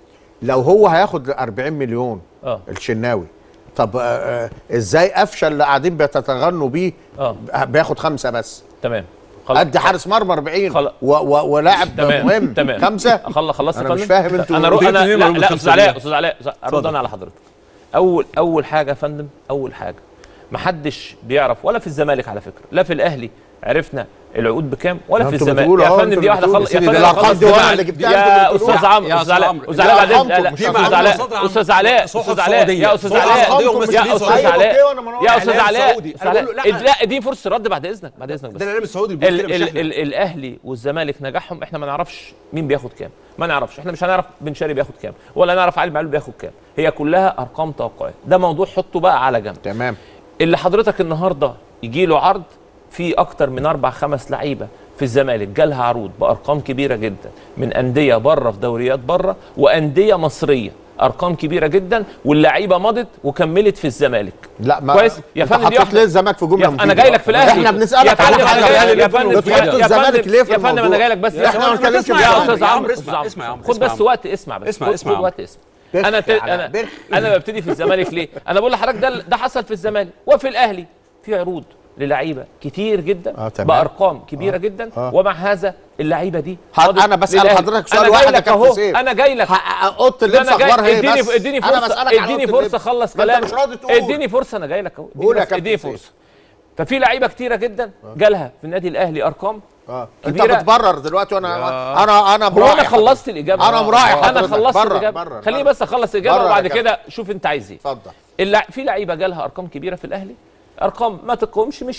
Speaker 2: لو هو هياخد 40 مليون
Speaker 1: اه
Speaker 2: الشناوي طب آه آه ازاي قفشه اللي قاعدين بتتغنوا بيه
Speaker 1: اه
Speaker 2: بياخد خمسه بس
Speaker 1: تمام
Speaker 2: قد حارس مرمى 40
Speaker 1: خلاص.
Speaker 2: و و ولاعب
Speaker 1: تمام
Speaker 2: مهم
Speaker 1: تمام
Speaker 2: خمسه
Speaker 1: خلص خلصت يا
Speaker 2: أنا
Speaker 1: فندم
Speaker 2: مش فاهم انتوا
Speaker 1: انا رو...
Speaker 3: بتجيب
Speaker 1: انا
Speaker 3: منين
Speaker 1: لا
Speaker 3: معلومة
Speaker 1: لا
Speaker 3: خمسة
Speaker 1: استاذ علاء
Speaker 3: مليون؟
Speaker 1: استاذ علاء ارد
Speaker 3: اتفضل.
Speaker 1: انا على حضرتك اول اول حاجه يا فندم اول حاجه محدش بيعرف ولا في الزمالك على فكره لا في الاهلي عرفنا العقود بكام ولا
Speaker 2: ما
Speaker 1: في
Speaker 2: انتوا
Speaker 1: الزمالك
Speaker 2: بتقولوا
Speaker 1: يا
Speaker 2: اهو،
Speaker 1: فندم
Speaker 2: انتوا
Speaker 1: دي واحده
Speaker 2: بتقولوا.
Speaker 1: خلص يا
Speaker 2: سيدي،
Speaker 1: فندم
Speaker 2: ده الأرقام
Speaker 1: خلص
Speaker 2: دي وانا
Speaker 1: دماغ.
Speaker 2: اللي جبتها،
Speaker 1: يا
Speaker 2: انتوا بتقولوا.
Speaker 1: استاذ عمرو
Speaker 3: يا
Speaker 1: استاذ علاء
Speaker 3: عمرو.
Speaker 1: استاذ علاء بعد
Speaker 2: أرقامكم،
Speaker 1: لا، لا،
Speaker 2: مش
Speaker 1: استاذ
Speaker 2: أرقام
Speaker 1: علاء
Speaker 3: صدر عن-
Speaker 1: استاذ علاء
Speaker 3: صحف
Speaker 1: استاذ علاء
Speaker 3: سعودية.
Speaker 1: يا استاذ
Speaker 3: صحف
Speaker 1: علاء
Speaker 3: سعودية
Speaker 1: يا
Speaker 3: ومسؤولين
Speaker 1: استاذ
Speaker 3: سعودية.
Speaker 1: علاء
Speaker 2: أوكي، وأنا ما
Speaker 1: يا استاذ
Speaker 3: إعلام
Speaker 1: علاء
Speaker 3: سعودي.
Speaker 1: أستاذ
Speaker 3: أنا
Speaker 1: علاء
Speaker 3: بقول له لا.
Speaker 1: لا اديني فرصه رد بعد اذنك بعد اذنك بس
Speaker 3: ده الاعلام السعودي بيقول
Speaker 1: ال
Speaker 3: كده مش
Speaker 1: ال
Speaker 3: احنا
Speaker 1: ال الاهلي والزمالك نجاحهم احنا ما نعرفش مين بياخد كام ما نعرفش احنا مش هنعرف بن شرقي بياخد كام ولا نعرف علي معلول بياخد كام هي كلها ارقام توقعات ده موضوع حطه بقى على جنب
Speaker 2: تمام
Speaker 1: اللي حضرتك النهارده يجي له عرض في اكتر من اربع خمس لعيبه في الزمالك جالها عروض بارقام كبيره جدا من انديه بره في دوريات بره وانديه مصريه ارقام كبيره جدا واللعيبه مضت وكملت في الزمالك
Speaker 2: لا ما
Speaker 1: كويس يا
Speaker 2: انت
Speaker 1: فندم دي
Speaker 2: حطيت
Speaker 1: واحدة.
Speaker 2: ليه الزمالك في جمله
Speaker 1: يا ف- انا
Speaker 2: مفيدة؟
Speaker 1: جاي لك في الاهلي
Speaker 2: احنا بنسالك
Speaker 1: يا فندم
Speaker 2: على
Speaker 1: انا
Speaker 2: حاجه
Speaker 1: جاي لك يا فندم
Speaker 2: بتحط
Speaker 1: يا
Speaker 2: الزمالك
Speaker 1: فندم
Speaker 2: ليه في
Speaker 1: يا فندم انا
Speaker 2: الموضوع؟
Speaker 1: جاي لك بس
Speaker 2: احنا ما بنتكلمش
Speaker 3: اسمع
Speaker 2: في
Speaker 3: يا
Speaker 1: يا
Speaker 3: عمرو،
Speaker 1: استاذ
Speaker 3: يا
Speaker 1: عمرو
Speaker 3: عمرو،
Speaker 1: أستاذ
Speaker 3: اسمع،
Speaker 1: عمرو.
Speaker 3: اسمع يا عمرو،
Speaker 1: خد
Speaker 3: اسمع يا
Speaker 1: بس
Speaker 3: عمرو.
Speaker 1: وقت اسمع بس
Speaker 3: اسمع،
Speaker 1: خد-
Speaker 3: اسمع يا
Speaker 1: خد
Speaker 3: عمرو.
Speaker 1: وقت اسمع انا ت...
Speaker 2: على
Speaker 1: انا
Speaker 2: برخي.
Speaker 1: انا ببتدي في الزمالك ليه انا بقول لحضرتك ده ده حصل في الزمالك وفي الاهلي في عروض للعيبه كتير جدا
Speaker 2: آه، تمام.
Speaker 1: بارقام كبيره جدا
Speaker 2: آه.
Speaker 1: ومع هذا اللعيبه دي
Speaker 2: ح-
Speaker 1: مضت
Speaker 2: أنا بسأل
Speaker 1: للأهلي.
Speaker 2: حضرتك سؤال
Speaker 1: أنا جاي
Speaker 2: واحد يا
Speaker 1: لك
Speaker 2: كابتن
Speaker 1: أهو،
Speaker 2: سيف.
Speaker 1: انا جاي لك
Speaker 2: ح- اوضه اللبس
Speaker 1: انا جاي
Speaker 2: اخبارها ايه
Speaker 1: اديني
Speaker 2: بس
Speaker 1: اديني
Speaker 2: أنا
Speaker 1: فرصه
Speaker 2: بسألك عن
Speaker 1: اديني
Speaker 2: أوضة
Speaker 1: فرصه
Speaker 2: اللبس.
Speaker 1: اخلص
Speaker 2: ما أنت
Speaker 1: كلام
Speaker 2: مش راضي تقول.
Speaker 1: اديني فرصه انا جاي لك اهو
Speaker 2: قول يا
Speaker 1: اديني- اديني
Speaker 2: كابتن
Speaker 1: فرصه ففي لعيبه كتيره جدا جالها في النادي الاهلي ارقام
Speaker 2: اه انت
Speaker 1: كبيرة.
Speaker 2: بتبرر دلوقتي وانا انا انا
Speaker 1: هو
Speaker 2: براعي
Speaker 1: انا خلصت الاجابه
Speaker 2: أنا مراعي
Speaker 1: انا
Speaker 2: حضرتك.
Speaker 1: خلصت
Speaker 2: برر،
Speaker 1: الاجابه
Speaker 2: برر،
Speaker 1: خليني
Speaker 2: برر.
Speaker 1: بس اخلص الاجابه
Speaker 2: برر يا
Speaker 1: وبعد
Speaker 2: كابتن.
Speaker 1: كده شوف انت عايز ايه
Speaker 2: اتفضل
Speaker 1: اللع... في لعيبه جالها ارقام كبيره في الاهلي ارقام ما تقومش مشيت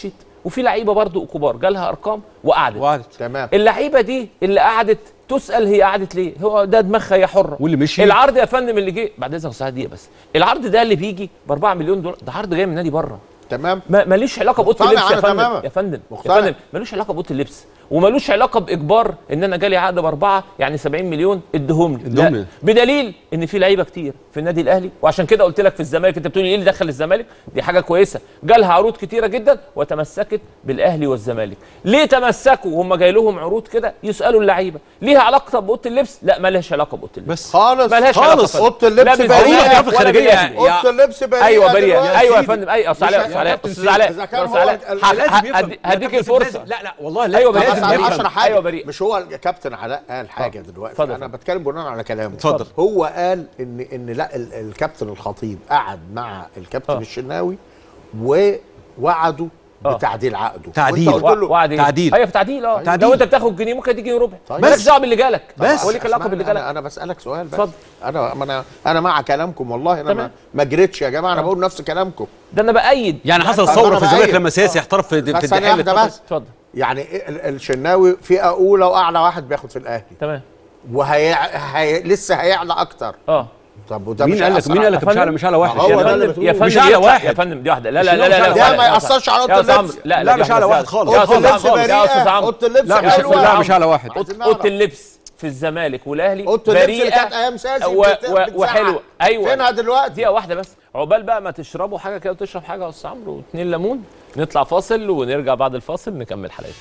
Speaker 1: وفي لعيبه برضو كبار جالها ارقام وقعدت
Speaker 3: وقعدت
Speaker 2: تمام
Speaker 1: اللعيبه دي اللي قعدت تسال هي قعدت ليه هو ده دماغها هي حره
Speaker 3: واللي مشي
Speaker 1: العرض يا فندم اللي جه بعد اذنك ساعه دقيقه بس العرض ده اللي بيجي ب 4 مليون دولار ده عرض جاي من نادي بره
Speaker 2: تمام
Speaker 1: ما ماليش علاقه باوضه
Speaker 2: مقتنع
Speaker 1: اللبس يا
Speaker 2: أنا
Speaker 1: فندم
Speaker 2: تماماً.
Speaker 1: يا فندم يا
Speaker 2: مقتنع.
Speaker 1: فندم مالوش علاقه باوضه اللبس ومالوش علاقه باجبار ان انا جالي عقد باربعه يعني 70 مليون اديهم لي
Speaker 3: اديهم
Speaker 1: لا
Speaker 3: لي.
Speaker 1: بدليل ان في لعيبه كتير في النادي الاهلي وعشان كده قلت لك في الزمالك انت بتقول لي ايه اللي دخل الزمالك دي حاجه كويسه جالها عروض كتيره جدا وتمسكت بالاهلي والزمالك ليه تمسكوا وهم جاي لهم عروض كده يسالوا اللعيبه ليها علاقه باوضه اللبس لا مالهاش علاقه باوضه اللبس
Speaker 3: بس
Speaker 2: خالص
Speaker 1: ملهاش
Speaker 2: خالص
Speaker 1: علاقة.
Speaker 2: اوضه
Speaker 1: لا
Speaker 2: اللبس
Speaker 1: بالزمالك
Speaker 2: بريئه
Speaker 1: ولا
Speaker 3: خارجية.
Speaker 1: بالأهلي.
Speaker 2: اوضه اللبس بريئه
Speaker 1: ايوه بريئه
Speaker 2: دلوقتي.
Speaker 1: ايوه يا فندم ايوه استاذ
Speaker 2: مش
Speaker 1: علاء
Speaker 2: ه-
Speaker 1: استاذ علاء
Speaker 3: كابتن
Speaker 1: استاذ علاء
Speaker 2: إذا كان
Speaker 1: استاذ
Speaker 2: هو
Speaker 1: علاء
Speaker 2: ال-
Speaker 1: ه-
Speaker 3: لازم
Speaker 1: ه-
Speaker 3: يفهم.
Speaker 1: هدي- هديك
Speaker 3: يا كابتن
Speaker 1: الفرصه
Speaker 3: لازم- لا لا والله
Speaker 1: أيوة
Speaker 3: لازم
Speaker 1: بريء.
Speaker 2: بس
Speaker 1: لازم
Speaker 2: انا
Speaker 1: يفهم.
Speaker 2: اشرح حاجه
Speaker 1: أيوة بريء.
Speaker 2: مش هو الكابتن علاء قال حاجه دلوقتي
Speaker 1: اتفضل.
Speaker 2: انا بتكلم بناء على كلامه
Speaker 3: اتفضل.
Speaker 2: هو قال ان ان لا ال- الكابتن الخطيب قعد مع الكابتن
Speaker 1: آه.
Speaker 2: الشناوي ووعده
Speaker 1: آه.
Speaker 2: بتعديل عقده
Speaker 3: تعديل.
Speaker 2: وانت قلت له
Speaker 1: وعد إيه؟
Speaker 3: تعديل.
Speaker 1: ايوه في تعديل اه
Speaker 3: تعديل.
Speaker 1: لو انت بتاخد جنيه ممكن تيجي ربع
Speaker 2: طيب.
Speaker 1: مالكش
Speaker 2: بس.
Speaker 1: دعوه باللي جالك
Speaker 3: بس.
Speaker 1: هو ليك علاقه باللي
Speaker 2: اسمعني،
Speaker 1: جالك
Speaker 2: انا انا بسالك سؤال بس
Speaker 1: اتفضل.
Speaker 2: انا ما انا انا مع كلامكم والله انا ما,
Speaker 1: تمام.
Speaker 2: ما جريتش يا جماعه انا بقول نفس كلامكم
Speaker 1: ده انا بايد
Speaker 3: يعني حصل
Speaker 2: طب
Speaker 3: ثوره
Speaker 2: أنا
Speaker 3: في الزمالك
Speaker 2: بأيد.
Speaker 3: لما سياسي احترف في في
Speaker 2: بس ثانيه
Speaker 3: الدحيل
Speaker 2: واحده بس
Speaker 1: اتفضل
Speaker 2: يعني إيه ال- الشناوي فئه اولى واعلى واحد بياخد في الاهلي
Speaker 1: تمام
Speaker 2: وهي هي... لسه هيعلى اكتر
Speaker 1: اه
Speaker 2: طب وده
Speaker 3: مين
Speaker 2: مش
Speaker 3: قال لك
Speaker 2: هيأثر
Speaker 3: مين قال
Speaker 2: على-
Speaker 3: لك مش على مش على واحد
Speaker 2: هو
Speaker 1: يا
Speaker 2: ده اللي
Speaker 1: فندم
Speaker 2: بتقوله.
Speaker 1: يا فندم
Speaker 3: مش على
Speaker 1: يطلع-
Speaker 3: واحد.
Speaker 1: يا فندم دي واحده لا لا
Speaker 3: مش
Speaker 1: لا لا
Speaker 3: على
Speaker 1: لا
Speaker 3: واحد.
Speaker 2: ده ما يأثرش على
Speaker 1: يا
Speaker 2: اوضه
Speaker 1: أستاذ
Speaker 2: اللبس
Speaker 1: عمرو لا
Speaker 3: لا،
Speaker 1: دي
Speaker 3: مش على
Speaker 1: واحدة
Speaker 3: واحد
Speaker 1: زيادة.
Speaker 3: خالص.
Speaker 1: يا
Speaker 2: اوضه
Speaker 1: أستاذ
Speaker 2: اللبس
Speaker 1: عمرو يا استاذ
Speaker 2: بريئه
Speaker 1: عمرو
Speaker 2: اوضه اللبس
Speaker 3: لا، مش
Speaker 2: حلوة.
Speaker 3: لا، مش على واحد.
Speaker 2: عايزين
Speaker 1: اوضه
Speaker 2: نعرف.
Speaker 1: اللبس في الزمالك والاهلي
Speaker 2: اوضه اللبس اللي
Speaker 1: بريئة
Speaker 2: كانت ايام ساسي
Speaker 1: و-
Speaker 2: بت-
Speaker 1: و-
Speaker 2: بتزعق.
Speaker 1: وحلوه ايوه
Speaker 2: فينها دلوقتي
Speaker 1: دقيقه واحده بس عقبال بقى ما تشربوا حاجه كده وتشرب حاجه يا استاذ عمرو واتنين ليمون نطلع فاصل ونرجع بعد الفاصل نكمل حلقتنا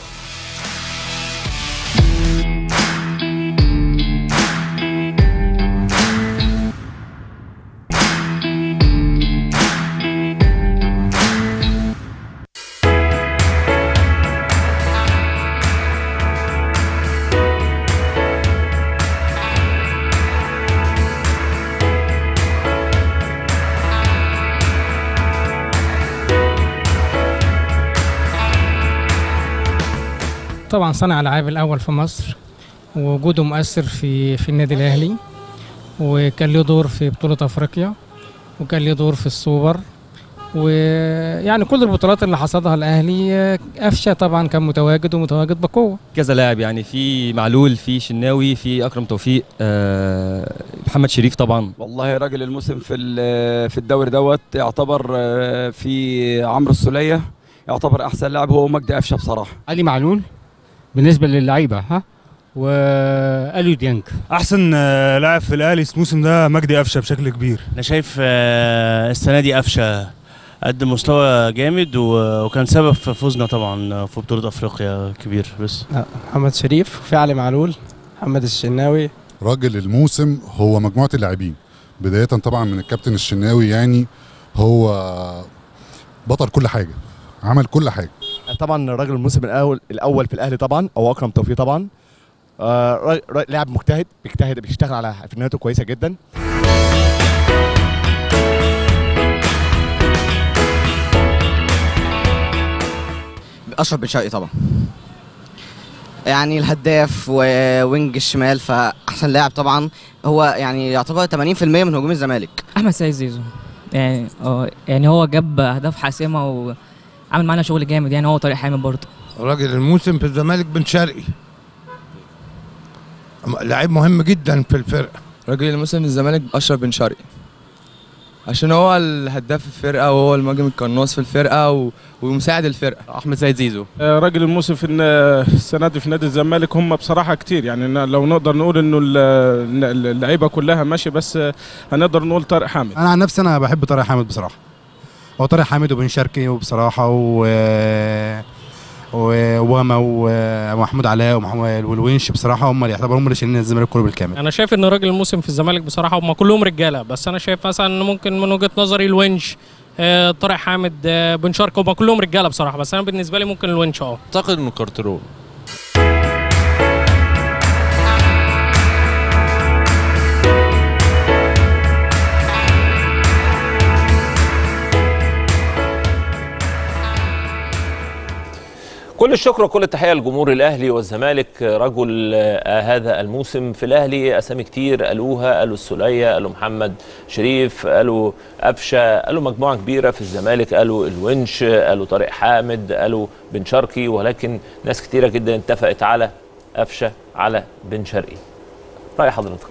Speaker 4: طبعا صانع العاب الاول في مصر ووجوده مؤثر في في النادي الاهلي وكان له دور في بطوله افريقيا وكان له دور في السوبر ويعني كل البطولات اللي حصدها الاهلي آه، قفشه طبعا كان متواجد ومتواجد بقوه
Speaker 5: كذا لاعب يعني في معلول في شناوي في اكرم توفيق آه، محمد شريف طبعا
Speaker 6: والله راجل الموسم في ال- في الدوري دوت يعتبر آه، في عمرو السوليه يعتبر احسن لاعب هو مجدي قفشه بصراحه
Speaker 7: علي معلول بالنسبه للعيبه ها واليو ديانج
Speaker 8: احسن آه، لاعب في الاهلي الموسم ده مجدي قفشه بشكل كبير
Speaker 9: انا شايف آه، السنه دي قفشه قدم مستوى جامد و- وكان سبب في فوزنا طبعا في بطوله افريقيا كبير بس
Speaker 10: محمد شريف وفي علي معلول محمد الشناوي
Speaker 11: راجل الموسم هو مجموعة اللاعبين بداية طبعا من الكابتن الشناوي يعني هو بطل كل حاجة عمل كل حاجة
Speaker 12: طبعا راجل الموسم الاول الاول في الاهلي طبعا او اكرم توفيق طبعا آه، را- را- لاعب مجتهد بيجتهد بيشتغل على فنياته كويسه جدا
Speaker 13: اشرف بن شرقي طبعا يعني الهداف ووينج الشمال فاحسن لاعب طبعا هو يعني يعتبر 80% من هجوم الزمالك
Speaker 14: احمد سيد زيزو يعني اه يعني هو جاب اهداف حاسمه وعمل معانا شغل جامد يعني هو طارق حامد برضه
Speaker 15: راجل الموسم في الزمالك بن شرقي لعيب مهم جدا في الفرقه
Speaker 16: راجل الموسم في الزمالك اشرف بن شرقي عشان هو الهداف الفرقه وهو المهاجم القناص في الفرقه و... ومساعد الفرقه
Speaker 5: احمد سيد زيزو
Speaker 8: آه، راجل الموسم في الن- السنه دي في نادي الزمالك هم بصراحه كتير يعني إن لو نقدر نقول انه ال- اللعيبه كلها ماشي بس آه، هنقدر نقول طارق حامد
Speaker 17: انا عن نفسي انا بحب طارق حامد بصراحه هو طارق حامد وبن شرقي وبصراحه و وواما ومحمود علاء ومحمود والونش بصراحه هم اللي يعتبروا هم اللي شايلين الزمالك كله بالكامل
Speaker 4: انا شايف ان راجل الموسم في الزمالك بصراحه هم كلهم رجاله بس انا شايف مثلا إن ممكن من وجهه نظري الونش آه، طارق حامد آه، بن شرقي هم كلهم رجاله بصراحه بس انا بالنسبه لي ممكن الونش اه
Speaker 5: اعتقد انه كارترون
Speaker 1: كل الشكر وكل التحيه لجمهور الاهلي والزمالك رجل آه، هذا الموسم في الاهلي اسامي كتير قالوها قالوا السوليه قالوا محمد شريف قالوا قفشه قالوا مجموعه كبيره في الزمالك قالوا الونش قالوا طارق حامد قالوا بن شرقي ولكن ناس كتيره جدا اتفقت على قفشه على بن شرقي راي حضرتك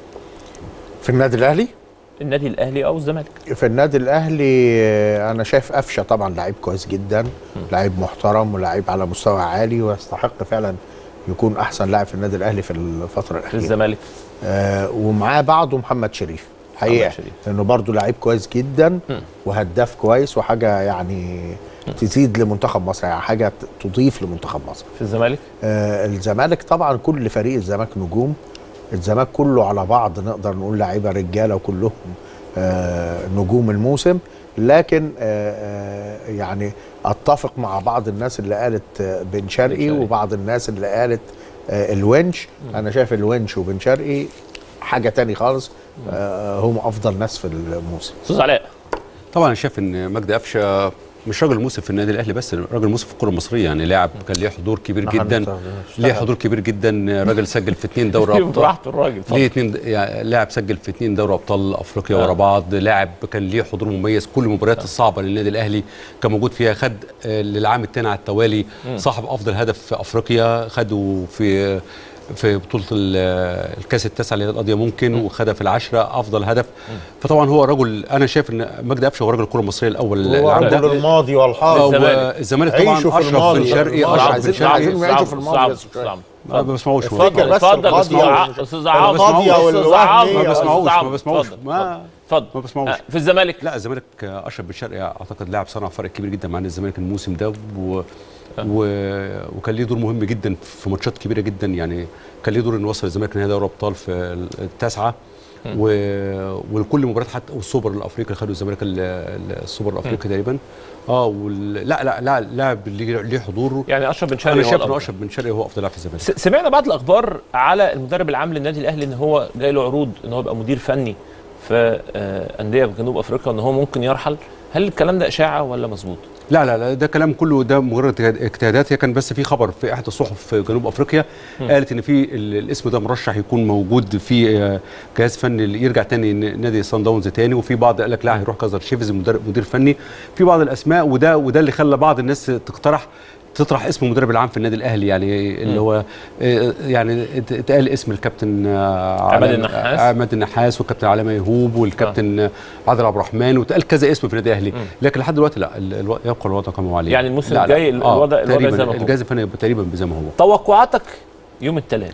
Speaker 2: في النادي الاهلي
Speaker 1: النادي الاهلي او الزمالك
Speaker 2: في النادي الاهلي آه، انا شايف قفشه طبعا لعيب كويس جدا لعيب محترم ولعيب على مستوى عالي ويستحق فعلا يكون احسن لاعب في النادي الاهلي في الفتره
Speaker 1: في
Speaker 2: الاخيره
Speaker 1: الزمالك
Speaker 2: آه ومعاه بعده محمد شريف حقيقه
Speaker 1: محمد شريف.
Speaker 2: لانه برضه لعيب كويس جدا وهداف كويس وحاجه يعني تزيد لمنتخب مصر يعني حاجه ت- تضيف لمنتخب مصر
Speaker 1: في الزمالك
Speaker 2: آه الزمالك طبعا كل فريق الزمالك نجوم الزمالك كله على بعض نقدر نقول لعيبه رجاله وكلهم آه نجوم الموسم لكن آه آه يعني اتفق مع بعض الناس اللي قالت آه بن شرقي وبعض الناس اللي قالت آه الونش انا شايف الونش وبن شرقي حاجه تاني خالص آه هم افضل ناس في الموسم
Speaker 1: استاذ علاء
Speaker 3: طبعا انا شايف ان مجدي قفشه مش راجل موسم في النادي الاهلي بس راجل موسم في الكره المصريه يعني لاعب كان ليه حضور كبير
Speaker 1: نحن
Speaker 3: جدا
Speaker 1: نشتغل.
Speaker 3: ليه حضور كبير جدا راجل سجل في اثنين دوري ابطال
Speaker 1: براحته الراجل اتفضل.
Speaker 3: ليه اثنين يعني لاعب سجل في اثنين دوري ابطال افريقيا
Speaker 1: آه.
Speaker 3: ورا بعض لاعب كان ليه حضور مميز كل المباريات الصعبه للنادي الاهلي كان موجود فيها خد آه، للعام الثاني على التوالي
Speaker 1: مم.
Speaker 3: صاحب افضل هدف في افريقيا خده في في بطوله ال- الكاس التاسعه اللي هي القضيه ممكن وخدها في العشره افضل هدف فطبعا هو رجل انا شايف ان مجدي قفشه هو رجل الكره المصريه الاول
Speaker 2: هو
Speaker 3: العام ده.
Speaker 2: رجل الماضي والحاضر.
Speaker 3: آه،
Speaker 2: الزمالك.
Speaker 3: والزمالك طبعا
Speaker 2: عيشوا في
Speaker 3: اشرف
Speaker 2: الماضي.
Speaker 3: بن شرقي
Speaker 2: الماضي.
Speaker 3: اشرف
Speaker 2: عايزين-
Speaker 3: بن شرقي
Speaker 2: عايزين نعيشوا في الماضي بس شوية.
Speaker 3: ما بسمعوش
Speaker 2: اتفضل بس
Speaker 1: اتفضل
Speaker 2: القاضية
Speaker 1: استاذ
Speaker 2: وال-
Speaker 1: استاذ عمرو
Speaker 2: القاضية
Speaker 1: استاذ
Speaker 2: والوهمية
Speaker 1: عمرو
Speaker 3: ما بسمعوش
Speaker 1: أستاذ
Speaker 3: ما
Speaker 1: عمرو.
Speaker 3: بسمعوش
Speaker 1: اتفضل،
Speaker 3: ما
Speaker 1: اتفضل
Speaker 3: ما بسمعوش
Speaker 1: آه، في الزمالك
Speaker 3: لا الزمالك آه، اشرف بن شرقي اعتقد لاعب صنع فرق كبير جدا مع نادي الزمالك الموسم ده و... و... وكان ليه دور مهم جدا في ماتشات كبيره جدا يعني كان ليه دور انه وصل الزمالك نهائي دوري ابطال في التاسعه و... ولكل مباراه حتى والسوبر الافريقي اللي خده الزمالك ال- ال- السوبر الافريقي تقريبا اه وال... لا لا لا لاعب ليه ليه حضور
Speaker 1: يعني اشرف بن شرقي
Speaker 3: انا
Speaker 1: هو
Speaker 3: شايف
Speaker 1: الأفضل.
Speaker 3: ان اشرف بن شرقي هو افضل لاعب في الزمالك
Speaker 1: س- سمعنا بعض الاخبار على المدرب العام للنادي الاهلي ان هو جاي له عروض ان هو يبقى مدير فني في آه، انديه في جنوب افريقيا وان هو ممكن يرحل هل الكلام ده اشاعه ولا مظبوط
Speaker 3: لا لا لا ده كلام كله ده مجرد اجتهادات هي كان بس في خبر في احدى الصحف في جنوب افريقيا
Speaker 1: مم.
Speaker 3: قالت ان في ال- الاسم ده مرشح يكون موجود في آه، جهاز فني اللي يرجع تاني ن- نادي سان داونز تاني وفي بعض قال لك لا هيروح كازر شيفز مدرب مدير فني في بعض الاسماء وده وده اللي خلى بعض الناس تقترح تطرح اسم المدرب العام في النادي الاهلي يعني اللي
Speaker 1: مم.
Speaker 3: هو آه، يعني ات- اتقال اسم الكابتن آه،
Speaker 1: عماد
Speaker 3: علاء-
Speaker 1: النحاس.
Speaker 3: عماد النحاس والكابتن علاء ميهوب والكابتن آه. عادل عبد الرحمن واتقال كذا اسم في النادي الاهلي لكن لحد دلوقتي لا ال- الو- يبقى الوضع كما هو عليه
Speaker 1: يعني الموسم
Speaker 3: لا، لا.
Speaker 1: الجاي ال-
Speaker 3: آه،
Speaker 1: الوضع- الوضع
Speaker 3: تقريباً
Speaker 1: زي ما هو.
Speaker 3: الجهاز الفني يبقى تقريبا زي ما هو
Speaker 1: توقعاتك يوم الثلاث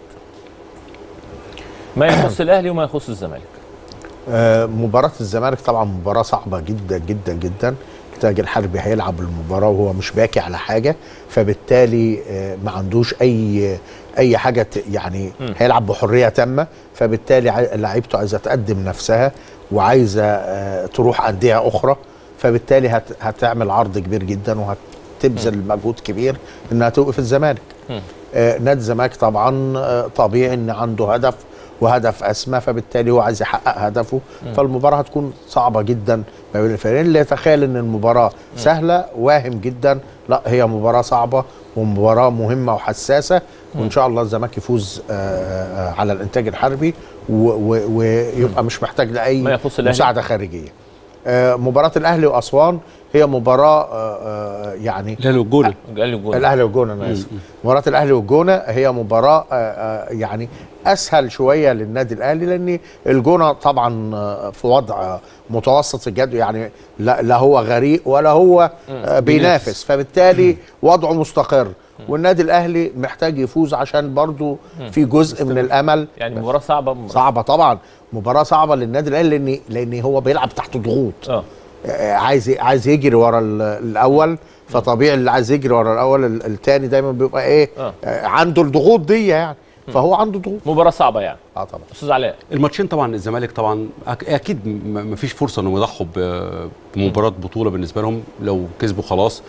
Speaker 1: ما يخص الاهلي وما يخص الزمالك
Speaker 2: آه، مباراة الزمالك طبعا مباراة صعبة جدا جدا جدا التاج الحربي هيلعب المباراة وهو مش باكي على حاجة فبالتالي آه، ما عندوش أي أي حاجة ت- يعني هيلعب بحرية تامة فبالتالي عاي- لعيبته عايزة تقدم نفسها وعايزة آه، تروح أندية أخرى فبالتالي هت- هتعمل عرض كبير جدا وهتبذل مجهود كبير إنها توقف الزمالك آه، نادي الزمالك طبعا آه، طبيعي ان عنده هدف وهدف اسمى فبالتالي هو عايز يحقق هدفه
Speaker 1: مم.
Speaker 2: فالمباراه هتكون صعبه جدا ما بين الفريقين اللي يتخيل ان المباراه سهله واهم جدا لا هي مباراه صعبه ومباراه مهمه وحساسه وان شاء الله الزمالك يفوز آه، آه، على الانتاج الحربي و- و- ويبقى مش محتاج
Speaker 1: ما
Speaker 2: لاي
Speaker 1: يخص الأهلي؟
Speaker 2: مساعده خارجيه آه، مباراه الاهلي واسوان هي مباراه آه، آه، يعني
Speaker 3: الاهلي والجونه
Speaker 1: الاهلي والجونه
Speaker 2: الاهلي والجونه انا اسف مباراه الاهلي والجونه هي مباراه آه، آه، يعني اسهل شويه للنادي الاهلي لان الجونه طبعا آه، في وضع متوسط الجدول يعني لا, لا هو غريق ولا هو آه، بينافس فبالتالي وضعه مستقر والنادي الاهلي محتاج يفوز عشان برضو في جزء من الامل
Speaker 1: يعني مباراه صعبه
Speaker 2: صعبه طبعا مباراه صعبه للنادي الاهلي لان لان هو بيلعب تحت ضغوط
Speaker 1: اه
Speaker 2: آه، عايز عايز يجري ورا ال- الاول فطبيعي اللي عايز يجري ورا الاول ال- التاني دايما بيبقى ايه
Speaker 1: آه.
Speaker 2: آه، عنده الضغوط دي يعني فهو عنده ضغوط
Speaker 1: مباراه صعبه يعني
Speaker 2: اه طبعا
Speaker 1: استاذ علاء
Speaker 3: الماتشين طبعا الزمالك طبعا أك- اكيد م- مفيش فرصه انهم يضحوا ب- بمباراه بطوله بالنسبه لهم لو كسبوا خلاص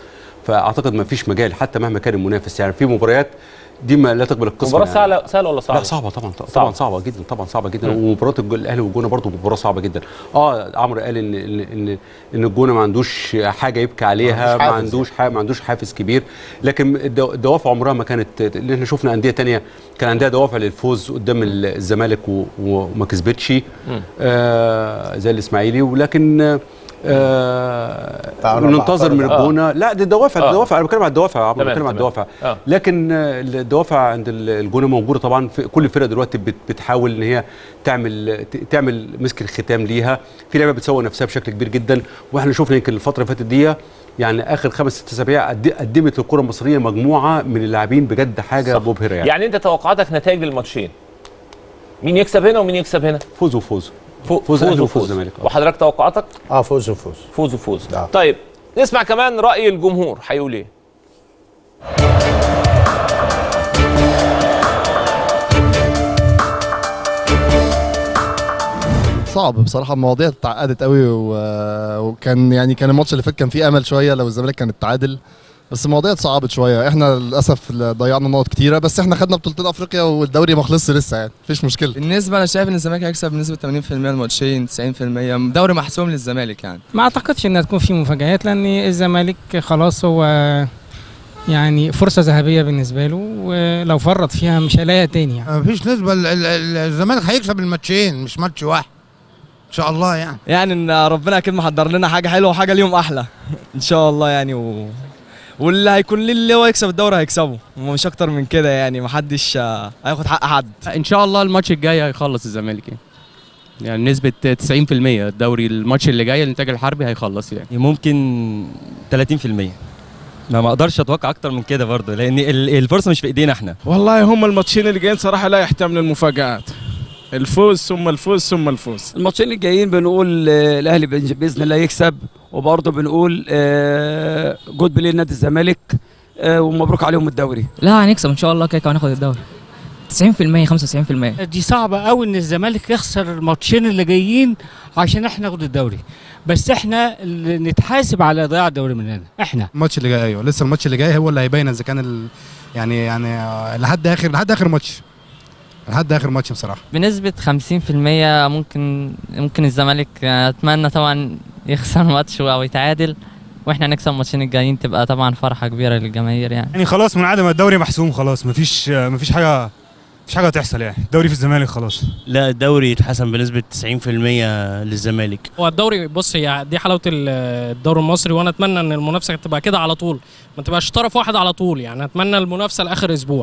Speaker 3: فاعتقد ما فيش مجال حتى مهما كان المنافس يعني في مباريات دي ما لا تقبل القسم
Speaker 1: مباراه
Speaker 3: يعني.
Speaker 1: سهله سهله ولا صعبه؟
Speaker 3: لا صعبه طبعا طبعا
Speaker 1: صعبة.
Speaker 3: صعبه جدا طبعا صعبه جدا
Speaker 1: مم.
Speaker 3: ومباراه الج- الاهلي والجونه برضه مباراه صعبه جدا اه عمرو قال ان ان ان, إن الجونه ما عندوش حاجه يبكي عليها
Speaker 2: ما
Speaker 3: ما
Speaker 2: عندوش
Speaker 3: عندوش حاجة ما عندوش حافز كبير لكن الدو- الدوافع عمرها ما كانت اللي احنا شفنا انديه تانية كان عندها دوافع للفوز قدام ال- الزمالك و- وما كسبتش
Speaker 1: مم.
Speaker 3: آه زي الاسماعيلي ولكن آه
Speaker 2: تعالوا
Speaker 3: ننتظر من
Speaker 2: بعترض.
Speaker 3: الجونه لا دي الدوافع
Speaker 1: آه.
Speaker 3: الدوافع انا بتكلم على الدوافع يا عمرو
Speaker 1: تمام،
Speaker 3: بتكلم على
Speaker 1: تمام.
Speaker 3: الدوافع
Speaker 1: آه.
Speaker 3: لكن آه، الدوافع عند ال- الجونه موجوده طبعا في كل الفرق دلوقتي بت- بتحاول ان هي تعمل ت- تعمل مسك الختام ليها في لعيبه بتسوق نفسها بشكل كبير جدا واحنا شفنا يمكن الفتره اللي فاتت دي يعني اخر خمس ست اسابيع قد- قدمت للكره المصريه مجموعه من اللاعبين بجد حاجه مبهره يعني,
Speaker 1: يعني انت توقعاتك نتائج الماتشين مين يكسب هنا ومين يكسب هنا؟
Speaker 3: فوز وفوز
Speaker 1: فو-
Speaker 3: فوز
Speaker 1: فوز
Speaker 3: أهلي
Speaker 1: وفوز
Speaker 3: وفوز الزمالك، آه.
Speaker 1: وحضرتك توقعاتك؟
Speaker 2: اه فوز وفوز
Speaker 1: فوز وفوز
Speaker 2: آه.
Speaker 1: طيب نسمع كمان راي الجمهور هيقول ايه؟
Speaker 18: صعب بصراحه المواضيع اتعقدت قوي و... وكان يعني كان الماتش اللي فات كان فيه امل شويه لو الزمالك كان اتعادل بس المواضيع اتصعبت شويه احنا للاسف ضيعنا نقط كتيره بس احنا خدنا بطولتين افريقيا والدوري ما خلصش لسه يعني مفيش مشكله
Speaker 16: بالنسبه انا شايف ان الزمالك هيكسب بنسبه 80% الماتشين 90% دوري محسوم للزمالك يعني
Speaker 4: ما اعتقدش ان هتكون في مفاجآت لان الزمالك خلاص هو يعني فرصه ذهبيه بالنسبه له ولو فرط فيها مش هيلاقيها تاني يعني
Speaker 15: مفيش نسبه ال- ال- ال- الزمالك هيكسب الماتشين مش ماتش واحد ان شاء الله يعني
Speaker 19: يعني ان ربنا اكيد محضر لنا حاجه حلوه وحاجه اليوم احلى ان شاء الله يعني و... واللي هيكون ليه اللي هو يكسب الدوري هيكسبه مش اكتر من كده يعني محدش آه، هياخد حق حد
Speaker 20: ان شاء الله الماتش الجاي هيخلص الزمالك يعني يعني نسبة 90% الدوري الماتش اللي جاي الانتاج الحربي هيخلص يعني
Speaker 5: ممكن 30% ما ما اقدرش اتوقع اكتر من كده برضه لان ال- الفرصه مش في ايدينا احنا
Speaker 8: والله هم الماتشين اللي جايين صراحه لا يحتملوا المفاجآت الفوز ثم الفوز ثم الفوز
Speaker 6: الماتشين الجايين بنقول آه، الاهلي بإذن- باذن الله يكسب وبرضه بنقول آه، جود بلاي نادي الزمالك آه، ومبروك عليهم الدوري
Speaker 14: لا هنكسب ان شاء الله كده كده هناخد الدوري 90% 95%
Speaker 7: دي صعبة قوي ان الزمالك يخسر الماتشين اللي جايين عشان احنا ناخد الدوري بس احنا اللي نتحاسب على ضياع الدوري مننا احنا
Speaker 17: الماتش اللي جاي ايوه لسه الماتش اللي جاي هو اللي هيبين اذا كان ال... يعني يعني آه، لحد اخر لحد اخر ماتش لحد اخر ماتش بصراحه
Speaker 21: بنسبة 50% ممكن ممكن الزمالك اتمنى طبعا يخسر ماتش او يتعادل واحنا نكسب الماتشين الجايين تبقى طبعا فرحة كبيرة للجماهير يعني
Speaker 22: يعني خلاص من عدم الدوري محسوم خلاص مفيش مفيش حاجه مفيش حاجه هتحصل يعني الدوري في الزمالك خلاص
Speaker 9: لا الدوري يتحسم بنسبة 90% للزمالك
Speaker 23: هو الدوري بص هي دي حلاوه ال- الدوري المصري وانا اتمنى ان المنافسه تبقى كده على طول ما تبقاش طرف واحد على طول يعني اتمنى المنافسه لاخر اسبوع